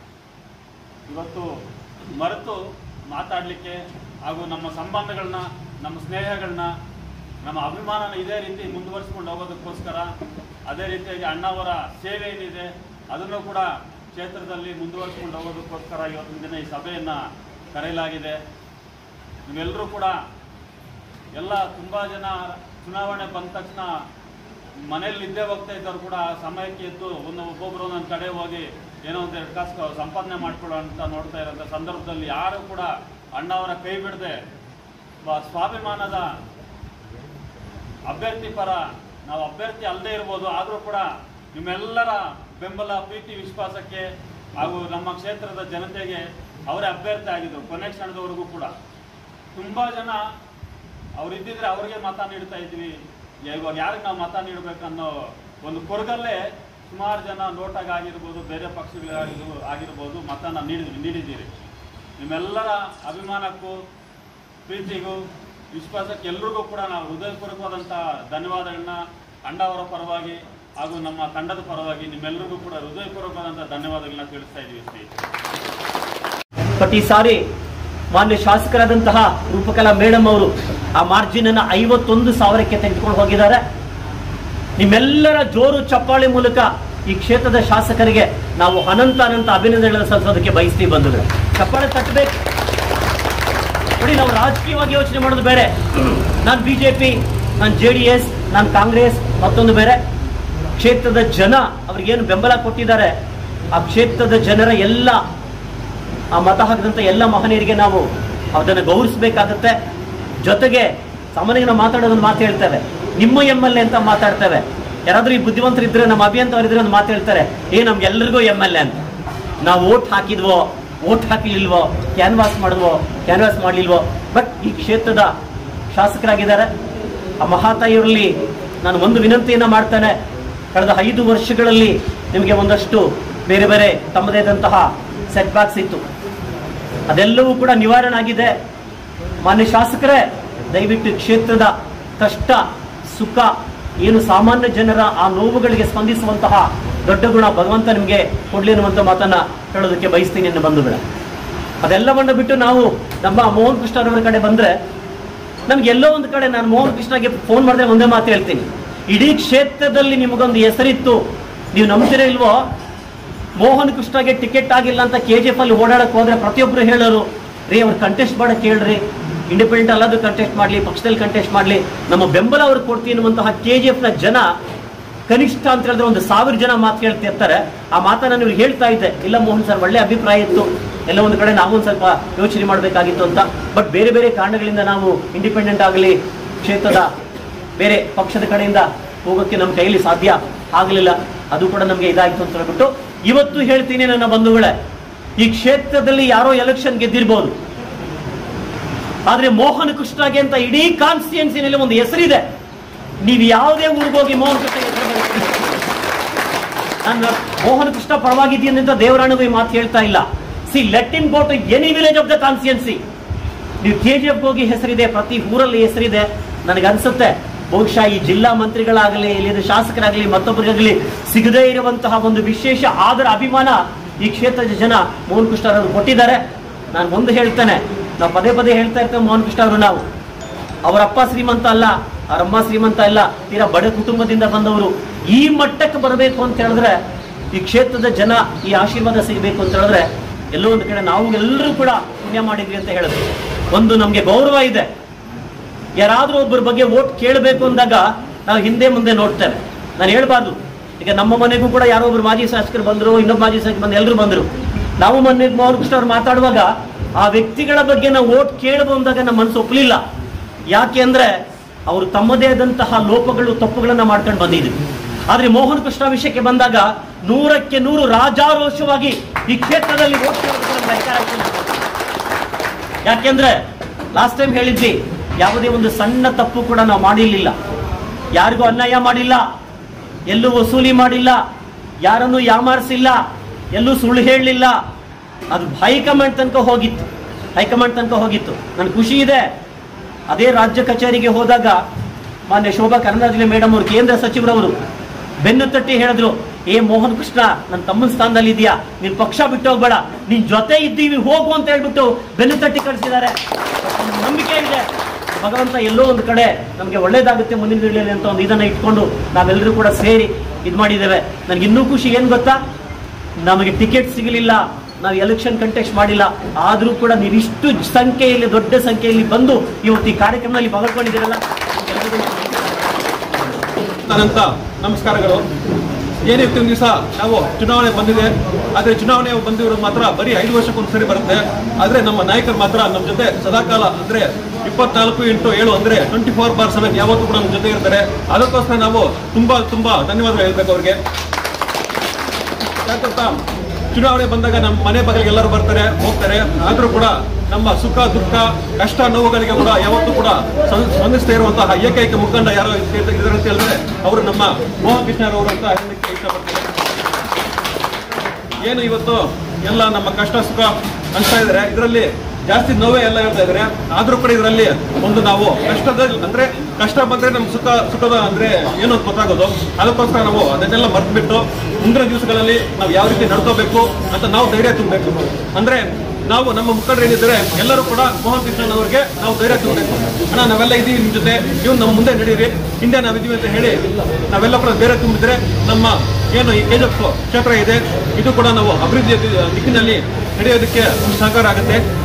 ಇವತ್ತು ಮರೆತು ಮಾತಾಡಲಿಕ್ಕೆ ಹಾಗೂ ನಮ್ಮ ಸಂಬಂಧಗಳನ್ನ ನಮ್ಮ ಸ್ನೇಹಗಳನ್ನ ನಮ್ಮ ಅಭಿಮಾನನ ಇದೇ ರೀತಿ ಮುಂದುವರಿಸ್ಕೊಂಡು ಹೋಗೋದಕ್ಕೋಸ್ಕರ ಅದೇ ರೀತಿಯಾಗಿ ಅಣ್ಣವರ ಸೇವೆ ಏನಿದೆ ಅದನ್ನು ಕೂಡ ಕ್ಷೇತ್ರದಲ್ಲಿ ಮುಂದುವರಿಸ್ಕೊಂಡು ಹೋಗೋದಕ್ಕೋಸ್ಕರ ಇವತ್ತಿನ ದಿನ ಈ ಸಭೆಯನ್ನು ಕರೆಯಲಾಗಿದೆ ನೀವೆಲ್ಲರೂ ಕೂಡ ಎಲ್ಲ ತುಂಬ ಜನ ಚುನಾವಣೆ ಬಂದ ತಕ್ಷಣ ಮನೇಲಿ ನಿದ್ದೆ ಹೋಗ್ತಾ ಇದ್ದವ್ರು ಕೂಡ ಸಮಯಕ್ಕೆ ಎದ್ದು ಒಂದು ಒಬ್ಬೊಬ್ರು ಒಂದೊಂದು ಕಡೆ ಹೋಗಿ ಏನೋ ಒಂದು ಎರಡು ಕಾಸು ಸಂಪಾದನೆ ಮಾಡ್ಕೊಳ್ಳೋ ಅಂತ ನೋಡ್ತಾ ಇರೋಂಥ ಸಂದರ್ಭದಲ್ಲಿ ಯಾರು ಕೂಡ ಅಣ್ಣವರ ಕೈ ಬಿಡದೆ ಸ್ವಾಭಿಮಾನದ ಅಭ್ಯರ್ಥಿ ಪರ ನಾವು ಅಭ್ಯರ್ಥಿ ಅಲ್ಲದೆ ಇರ್ಬೋದು ಆದರೂ ಕೂಡ ನಿಮ್ಮೆಲ್ಲರ ಬೆಂಬಲ ಪ್ರೀತಿ ವಿಶ್ವಾಸಕ್ಕೆ ಹಾಗೂ ನಮ್ಮ ಕ್ಷೇತ್ರದ ಜನತೆಗೆ ಅವರೇ ಅಭ್ಯರ್ಥಿ ಆಗಿದ್ರು ಕೊನೆ ಕ್ಷಣದವರೆಗೂ ಕೂಡ ತುಂಬ ಜನ ಅವ್ರು ಇದ್ದಿದ್ರೆ ಅವ್ರಿಗೆ ಮತ ನೀಡ್ತಾ ಇದ್ವಿ ಇವಾಗ ಯಾರಿಗೆ ನಾವು ಮತ ನೀಡಬೇಕನ್ನೋ ಒಂದು ಕೊರಗಲ್ಲೇ ಸುಮಾರು ಜನ ನೋಟಾಗ ಆಗಿರ್ಬೋದು ಬೇರೆ ಪಕ್ಷಗಳಿಗಾಗಿರ್ಬೋದು ಆಗಿರ್ಬೋದು ಮತನ ನೀಡಿದ್ವಿ ನೀಡಿದ್ದೀರಿ ನಿಮ್ಮೆಲ್ಲರ ಅಭಿಮಾನಕ್ಕೂ ಪ್ರೀತಿಗೂ ವಿಶ್ವಾಸಕ್ಕೆ ಎಲ್ರಿಗೂ ಕೂಡ ನಾವು ಹೃದಯಪೂರ್ವಕವಾದಂಥ ಧನ್ಯವಾದಗಳನ್ನ ಅಣ್ಣವರ ಪರವಾಗಿ ಹಾಗೂ ನಮ್ಮ ತಂಡದ ಪರವಾಗಿ ನಿಮ್ಮೆಲ್ಲರಿಗೂ ಕೂಡ ಹೃದಯಪೂರ್ವಕವಾದಂಥ ಧನ್ಯವಾದಗಳನ್ನ ತಿಳಿಸ್ತಾ ಇದ್ದೀವಿ ಸ್ನೇಹಿತರೆ ಬಟ್ ಈ ಸಾರಿ ಮಾನ್ಯ ಶಾಸಕರಾದಂತಹ ರೂಪಕಲಾ ಮೇಡಮ್ ಅವರು ಆ ಮಾರ್ಜಿನ್ ಅನ್ನ ಐವತ್ತೊಂದು ಸಾವಿರಕ್ಕೆ ತೆಗೆದುಕೊಂಡು ಹೋಗಿದ್ದಾರೆ ನಿಮ್ಮೆಲ್ಲರ ಜೋರು ಚಪ್ಪಾಳೆ ಮೂಲಕ ಈ ಕ್ಷೇತ್ರದ ಶಾಸಕರಿಗೆ ನಾವು ಅನಂತ ಅನಂತ ಅಭಿನಂದನೆಗಳನ್ನು ಸಲ್ಲಿಸೋದಕ್ಕೆ ಬಯಸ್ತೀವಿ ಬಂಧುಗಳು ಚಪ್ಪಾಳೆ ತಟ್ಟಬೇಕು ನೋಡಿ ನಾವು ರಾಜಕೀಯವಾಗಿ ಯೋಚನೆ ಮಾಡೋದು ಬೇರೆ ನಾನು ಬಿಜೆಪಿ ನಾನು ಜೆ ಡಿ ಎಸ್ ನಾನು ಕಾಂಗ್ರೆಸ್ ಮತ್ತೊಂದು ಬೇರೆ ಕ್ಷೇತ್ರದ ಜನ ಅವ್ರಿಗೇನು ಬೆಂಬಲ ಕೊಟ್ಟಿದ್ದಾರೆ ಆ ಕ್ಷೇತ್ರದ ಜನರ ಎಲ್ಲ ಆ ಮತ ಹಾಕಿದಂಥ ಎಲ್ಲ ಮಹನೀಯರಿಗೆ ನಾವು ಅದನ್ನು ಗೌರವಿಸಬೇಕಾಗತ್ತೆ ಜೊತೆಗೆ ಸಾಮಾನ್ಯವಾಗಿ ನಾವು ಮಾತಾಡೋದೊಂದು ಮಾತು ಹೇಳ್ತೇವೆ ನಿಮ್ಮ ಎಮ್ ಎಲ್ ಎ ಅಂತ ಮಾತಾಡ್ತೇವೆ ಯಾರಾದ್ರೂ ಈ ಬುದ್ಧಿವಂತರು ಇದ್ರೆ ನಮ್ಮ ಅಭಿಯಂತರು ಇದ್ರೆ ಒಂದು ಮಾತು ಹೇಳ್ತಾರೆ ಏ ನಮ್ಗೆಲ್ಲರಿಗೂ ಎಮ್ ಎಲ್ ಎ ಅಂತ ನಾವು ಓಟ್ ಹಾಕಿದ್ವೋ ಓಟ್ ಹಾಕಲಿಲ್ವೋ ಕ್ಯಾನ್ವಾಸ್ ಮಾಡಿದ್ವೋ ಕ್ಯಾನ್ವಾಸ್ ಮಾಡಲಿಲ್ವೋ ಬಟ್ ಈ ಕ್ಷೇತ್ರದ ಶಾಸಕರಾಗಿದ್ದಾರೆ ಆ ಮಹಾತಾಯಿಯವರಲ್ಲಿ ನಾನು ಒಂದು ವಿನಂತಿಯನ್ನು ಮಾಡ್ತೇನೆ ಕಳೆದ ಐದು ವರ್ಷಗಳಲ್ಲಿ ನಿಮಗೆ ಒಂದಷ್ಟು ಬೇರೆ ಬೇರೆ ತಮ್ಮದೇ ಆದಂತಹ ಸೆಟ್ ಬ್ಯಾಕ್ಸ್ ಇತ್ತು ಅದೆಲ್ಲವೂ ಕೂಡ ನಿವಾರಣೆ ಆಗಿದೆ ಮಾನ್ಯ ಶಾಸಕರೇ ದಯವಿಟ್ಟು ಕ್ಷೇತ್ರದ ಕಷ್ಟ ಸುಖ ಏನು ಸಾಮಾನ್ಯ ಜನರ ಆ ನೋವುಗಳಿಗೆ ಸ್ಪಂದಿಸುವಂತಹ ದೊಡ್ಡ ಗುಣ ಭಗವಂತ ನಿಮಗೆ ಕೊಡ್ಲಿ ಅನ್ನುವಂಥ ಮಾತನ್ನ ಹೇಳೋದಕ್ಕೆ ಬಯಸ್ತೀನಿ ಎಂದು ಬಂಧುಗಳ ಅದೆಲ್ಲವನ್ನು ಬಿಟ್ಟು ನಾವು ನಮ್ಮ ಮೋಹನ್ ಕೃಷ್ಣರವರ ಕಡೆ ಬಂದ್ರೆ ನಮ್ಗೆ ಎಲ್ಲೋ ಒಂದು ಕಡೆ ನಾನು ಮೋಹನ್ ಕೃಷ್ಣಗೆ ಫೋನ್ ಮಾಡಿದ್ರೆ ಒಂದೇ ಮಾತು ಹೇಳ್ತೀನಿ ಇಡೀ ಕ್ಷೇತ್ರದಲ್ಲಿ ನಿಮಗೊಂದು ಹೆಸರಿತ್ತು ನೀವು ನಂಬ್ತೀರಾ ಇಲ್ವೋ ಮೋಹನ್ ಕೃಷ್ಣಗೆ ಟಿಕೆಟ್ ಆಗಿಲ್ಲ ಅಂತ ಕೆ ಜಿ ಎಫ್ ಅಲ್ಲಿ ಓಡಾಡಕ್ ಹೋದ್ರೆ ಪ್ರತಿಯೊಬ್ಬರು ಹೇಳೋರು ರೀ ಅವ್ರು ಕಂಟೆಸ್ಟ್ ಮಾಡಕ್ ಹೇಳ್ರಿ ಇಂಡಿಪೆಂಡೆಂಟ್ ಅಲ್ಲಾದ್ರೂ ಕಂಟೆಸ್ಟ್ ಮಾಡಲಿ ಪಕ್ಷದಲ್ಲಿ ಕಂಟೆಸ್ಟ್ ಮಾಡಲಿ ನಮ್ಮ ಬೆಂಬಲ ಅವ್ರಿಗೆ ಕೊಡ್ತೀವಿ ಅನ್ನುವಂತಹ ಕೆ ಜಿ ಎಫ್ನ ಜನ ಕನಿಷ್ಠ ಅಂತ ಹೇಳಿದ್ರೆ ಒಂದು ಸಾವಿರ ಜನ ಮಾತು ಹೇಳ್ತಿರ್ತಾರೆ ಆ ಮಾತನ್ನ ನೀವು ಹೇಳ್ತಾ ಇದ್ದೆ ಇಲ್ಲ ಮೋಹನ್ ಸರ್ ಒಳ್ಳೆ ಅಭಿಪ್ರಾಯ ಇತ್ತು ಎಲ್ಲ ಒಂದು ಕಡೆ ನಾವು ಒಂದು ಸ್ವಲ್ಪ ಯೋಚನೆ ಮಾಡಬೇಕಾಗಿತ್ತು ಅಂತ ಬಟ್ ಬೇರೆ ಬೇರೆ ಕಾರಣಗಳಿಂದ ನಾವು ಇಂಡಿಪೆಂಡೆಂಟ್ ಆಗಲಿ ಕ್ಷೇತ್ರದ ಬೇರೆ ಪಕ್ಷದ ಕಡೆಯಿಂದ ಹೋಗೋಕ್ಕೆ ನಮ್ಮ ಕೈಯಲ್ಲಿ ಸಾಧ್ಯ ಆಗಲಿಲ್ಲ ಅದು ಕೂಡ ನಮಗೆ ಇದಾಯಿತು ಅಂತ ಹೇಳ್ಬಿಟ್ಟು ಇವತ್ತು ಹೇಳ್ತೀನಿ ನನ್ನ ಬಂಧುಗಳೇ ಈ ಕ್ಷೇತ್ರದಲ್ಲಿ ಯಾರೋ ಎಲೆಕ್ಷನ್ ಗೆದ್ದಿರ್ಬೋದು ಆದ್ರೆ ಮೋಹನ್ ಕೃಷ್ಣಗೆ ಅಂತ ಇಡೀ ಕಾನ್ಸ್ಟಿಟ್ಯೂನ್ಸಿನಲ್ಲಿ ಒಂದು ಹೆಸರಿದೆ ನೀವು ಯಾವುದೇ ಊರಿಗೋಗಿ ಮೋಹನ್ ಕೃಷ್ಣ ಹೆಸರು ಬರೀತೀರಿ. ನಾನು ಮೋಹನ್ ಕೃಷ್ಣ ಪರವಾಗಿದ್ದೀನಿ ಅಂತ ದೇವರಾಣಿಗೂ ಈ ಮಾತು ಹೇಳ್ತಾ ಇಲ್ಲ see let in go to any village of the constituency ನೀವು ಕೆ ಜಿ ಎಫ್ ಹೋಗಿ ಹೆಸರಿದೆ ಪ್ರತಿ ಊರಲ್ಲಿ ಹೆಸರಿದೆ ನನಗೆ ಅನ್ಸುತ್ತೆ ಬಹುಶಃ ಈ ಜಿಲ್ಲಾ ಮಂತ್ರಿಗಳಾಗಲಿ ಇಲ್ಲಿ ಶಾಸಕರಾಗಲಿ ಮತ್ತೊಬ್ಬರಿಗಾಗಲಿ ಸಿಗದೇ ಇರುವಂತಹ ಒಂದು ವಿಶೇಷ ಆದರ ಅಭಿಮಾನ ಈ ಕ್ಷೇತ್ರದ ಜನ ಮೋಹನ್ ಕೃಷ್ಣ ಅವರು ಕೊಟ್ಟಿದ್ದಾರೆ ನಾನು ಒಂದು ಹೇಳ್ತೇನೆ ನಾವು ಪದೇ ಪದೇ ಹೇಳ್ತಾ ಇರ್ತೇವೆ ಮೋಹನ್ ಕೃಷ್ಣ ಅವರು ನಾವು ಅವರಪ್ಪ ಶ್ರೀಮಂತ ಅಲ್ಲ ಅವರಮ್ಮ ಶ್ರೀಮಂತ ಅಲ್ಲ ತೀರಾ ಬಡ ಕುಟುಂಬದಿಂದ ಬಂದವರು ಈ ಮಟ್ಟಕ್ಕೆ ಬರಬೇಕು ಅಂತ ಹೇಳಿದ್ರೆ ಈ ಕ್ಷೇತ್ರದ ಜನ ಈ ಆಶೀರ್ವಾದ ಸಿಗಬೇಕು ಅಂತ ಹೇಳಿದ್ರೆ ಎಲ್ಲೋ ಒಂದು ಕಡೆ ನಾವು ಎಲ್ಲರೂ ಕೂಡ ಪುಣ್ಯ ಮಾಡಿದ್ವಿ ಅಂತ ಹೇಳಿದ್ರು ಒಂದು ನಮಗೆ ಗೌರವ ಇದೆ ಯಾರಾದ್ರೂ ಒಬ್ಬರ ಬಗ್ಗೆ ಓಟ್ ಕೇಳಬೇಕು ಅಂದಾಗ ನಾವು ಹಿಂದೆ ಮುಂದೆ ನೋಡ್ತೇವೆ ನಾನು ಹೇಳ್ಬಾರ್ದು ಈಗ ನಮ್ಮ ಮನೆಗೂ ಕೂಡ ಯಾರೋ ಒಬ್ರು ಮಾಜಿ ಶಾಸಕರು ಬಂದರು ಇನ್ನೊಬ್ಬ ಮಾಜಿ ಶಾಸಕರು ಬಂದು ಎಲ್ಲರೂ ಬಂದರು ನಾವು ಮೊನ್ನೆ ಮೋಹನ್ ಕೃಷ್ಣ ಅವ್ರು ಮಾತಾಡುವಾಗ ಆ ವ್ಯಕ್ತಿಗಳ ಬಗ್ಗೆ ನಾವು ಓಟ್ ಕೇಳಬಹುದು ಅಂದಾಗ ನಮ್ಮ ಮನಸ್ಸು ಒಪ್ಪಲಿಲ್ಲ ಯಾಕೆ ಅಂದ್ರೆ ಅವರು ತಮ್ಮದೇ ಆದಂತಹ ಲೋಪಗಳು ತಪ್ಪುಗಳನ್ನ ಮಾಡ್ಕೊಂಡು ಬಂದಿದ್ರು ಆದ್ರೆ ಮೋಹನ್ ಕೃಷ್ಣ ವಿಷಯಕ್ಕೆ ಬಂದಾಗ ನೂರಕ್ಕೆ ನೂರು ರಾಜಾರೋಷವಾಗಿ ಈ ಕ್ಷೇತ್ರದಲ್ಲಿ ಓಟ್ ಕೇಳೋದಕ್ಕೆ ನಮ್ಗೆ ಅಧಿಕಾರ ಆಯ್ತು. ಯಾಕೆಂದ್ರೆ ಲಾಸ್ಟ್ ಟೈಮ್ ಹೇಳಿದ್ವಿ ಯಾವುದೇ ಒಂದು ಸಣ್ಣ ತಪ್ಪು ಕೂಡ ನಾವು ಮಾಡಿರ್ಲಿಲ್ಲ ಯಾರಿಗೂ ಅನ್ಯಾಯ ಮಾಡಿಲ್ಲ ಎಲ್ಲೂ ವಸೂಲಿ ಮಾಡಿಲ್ಲ ಯಾರನ್ನು ಯಾಮಾರಿಸಿಲ್ಲ ಎಲ್ಲೂ ಸುಳ್ಳು ಹೇಳಲಿಲ್ಲ ಅದು ಹೈಕಮಾಂಡ್ ತನಕ ಹೋಗಿತ್ತು ಹೈಕಮಾಂಡ್ ತನಕ ಹೋಗಿತ್ತು ನನ್ ಖುಷಿ ಇದೆ ಅದೇ ರಾಜ್ಯ ಕಚೇರಿಗೆ ಹೋದಾಗ ಮಾನ್ಯ ಶೋಭಾ ಕರಂದ್ಲಾಜೆ ಮೇಡಮ್ ಅವರು ಕೇಂದ್ರ ಸಚಿವರವರು ಬೆನ್ನು ತಟ್ಟಿ ಹೇಳಿದ್ರು ಏ ಮೋಹನ್ ಕೃಷ್ಣ ನನ್ನ ತಮ್ಮನ ಸ್ಥಾನದಲ್ಲಿ ಇದೆಯಾ ನೀನ್ ಪಕ್ಷ ಬಿಟ್ಟು ಹೋಗ್ಬೇಡ ನಿನ್ ಜೊತೆ ಇದ್ದೀವಿ ಹೋಗು ಅಂತ ಹೇಳ್ಬಿಟ್ಟು ಬೆನ್ನು ತಟ್ಟಿ ಕಳಿಸಿದ್ದಾರೆ ನಂಬಿಕೆ ಇದೆ ಭಗವಂತ ಎಲ್ಲೋ ಒಂದು ಕಡೆ ನಮಗೆ ಒಳ್ಳೇದಾಗುತ್ತೆ ಮುಂದಿನ ದಿನಗಳಲ್ಲಿ ಅಂತ ಒಂದು ಇದನ್ನ ಇಟ್ಕೊಂಡು ನಾವೆಲ್ಲರೂ ಕೂಡ ಸೇರಿ ಇದು ಮಾಡಿದ್ದೇವೆ ನನಗೆ ಇನ್ನೂ ಖುಷಿ ಏನ್ ಗೊತ್ತಾ ನಮಗೆ ಟಿಕೆಟ್ ಸಿಗಲಿಲ್ಲ ನಾವು ಎಲೆಕ್ಷನ್ ಕಂಟೆಸ್ಟ್ ಮಾಡಿಲ್ಲ ಆದ್ರೂ ಕೂಡ ನೀವಿಷ್ಟು ಸಂಖ್ಯೆಯಲ್ಲಿ ದೊಡ್ಡ ಸಂಖ್ಯೆಯಲ್ಲಿ ಬಂದು ಇವತ್ತು ಈ ಕಾರ್ಯಕ್ರಮದಲ್ಲಿ ಪಾಲ್ಗೊಂಡಿದ್ದೀರಲ್ಲ ನಿಮ್ಗೆಲ್ರಿಗೂ ನಾನು ಅನಂತ ನಮಸ್ಕಾರಗಳು ಏನೇ ಇವತ್ತಿನ ದಿವಸ ನಾವು ಚುನಾವಣೆ ಬಂದಿದೆ ಆದ್ರೆ ಚುನಾವಣೆ ಬಂದಿರೋದು ಮಾತ್ರ ಬರೀ ಐದು ವರ್ಷಕ್ಕೊಂದ್ಸರಿ ಬರುತ್ತೆ ಆದ್ರೆ ನಮ್ಮ ನಾಯಕರು ಮಾತ್ರ ನಮ್ಮ ಜೊತೆ ಸದಾಕಾಲ ಅಂದ್ರೆ ಇಪ್ಪತ್ನಾಲ್ಕು ಇಂಟು ಏಳು ಅಂದ್ರೆ ಟ್ವೆಂಟಿ ಫೋರ್ ಬಾರ್ ಸೆವೆನ್ ಯಾವತ್ತೂ ಕೂಡ ನಮ್ಮ ಜೊತೆ ಇರ್ತಾರೆ ಅದಕ್ಕೋಸ್ಕರ ನಾವು ತುಂಬಾ ತುಂಬಾ ಧನ್ಯವಾದಗಳು ಹೇಳ್ಬೇಕು ಅವ್ರಿಗೆ ಯಾಕಂತ ಚುನಾವಣೆ ಬಂದಾಗ ನಮ್ಮ ಮನೆ ಬಗೆಗೆ ಎಲ್ಲರೂ ಬರ್ತಾರೆ ಹೋಗ್ತಾರೆ ಆದ್ರೂ ಕೂಡ ನಮ್ಮ ಸುಖ ದುಃಖ ಕಷ್ಟ ನೋವುಗಳಿಗೆ ಕೂಡ ಯಾವತ್ತೂ ಕೂಡ ಸ್ಪಂದ- ಸ್ಪಂದಿಸ್ತಾ ಇರುವಂತಹ ಏಕೈಕ ಮುಖಂಡ ಯಾರೋ ಇದ್ದಾರೆ ಅಂತ ಹೇಳಿದ್ರೆ ಅವರು ನಮ್ಮ ಮೋಹನ್ ಕೃಷ್ಣರವರು ಅಂತ ಹೇಳಲಿಕ್ಕೆ ಇಷ್ಟಪಡ್ತಾರೆ ಏನು ಇವತ್ತು ಎಲ್ಲ ನಮ್ಮ ಕಷ್ಟ ಸುಖ ಅನ್ಸ್ತಾ ಇದ್ದಾರೆ ಇದರಲ್ಲಿ ಜಾಸ್ತಿ ನೋವೇ ಎಲ್ಲ ಹೇಳ್ತಾ ಇದ್ದಾರೆ ಆದ್ರೂ ಕೂಡ ಇದರಲ್ಲಿ ಒಂದು ನಾವು ಕಷ್ಟದ ಅಂದ್ರೆ ಕಷ್ಟ ಬಂದ್ರೆ ನಮ್ಗೆ ಸುಖ ಸುಖದ ಅಂದ್ರೆ ಏನು ಅಂತ ಗೊತ್ತಾಗೋದು ಅದಕ್ಕೋಸ್ಕರ ನಾವು ಅದನ್ನೆಲ್ಲ ಮರ್ತ್ಬಿಟ್ಟು ಮುಂದಿನ ದಿವಸಗಳಲ್ಲಿ ನಾವು ಯಾವ ರೀತಿ ನಡ್ಕೋಬೇಕು ಅಂತ ನಾವು ಧೈರ್ಯ ತುಂಬಬೇಕು ಅಂದ್ರೆ ನಾವು ನಮ್ಮ ಮುಖಂಡರು ಏನಿದ್ದಾರೆ ಎಲ್ಲರೂ ಕೂಡ ಮೋಹನ್ ಕೃಷ್ಣನ್ ಅವರಿಗೆ ನಾವು ಧೈರ್ಯ ತುಂಬಬೇಕು ಅಣ್ಣ ನಾವೆಲ್ಲ ಇದೀವಿ ನಿಮ್ ಜೊತೆ ನೀವು ನಮ್ಮ ಮುಂದೆ ನಡೀರಿ ಹಿಂದೆ ನಾವಿದೀವಿ ಅಂತ ಹೇಳಿ ನಾವೆಲ್ಲ ಕೂಡ ಧೈರ್ಯ ತುಂಬಿದ್ರೆ ನಮ್ಮ ಏನು ಈ ಕೆಜೆಫ್ ಕ್ಷೇತ್ರ ಇದೆ ಇದು ಕೂಡ ನಾವು ಅಭಿವೃದ್ಧಿಯ ದಿಕ್ಕಿನಲ್ಲಿ ನಡೆಯೋದಕ್ಕೆ ಸಹಕಾರ ಆಗುತ್ತೆ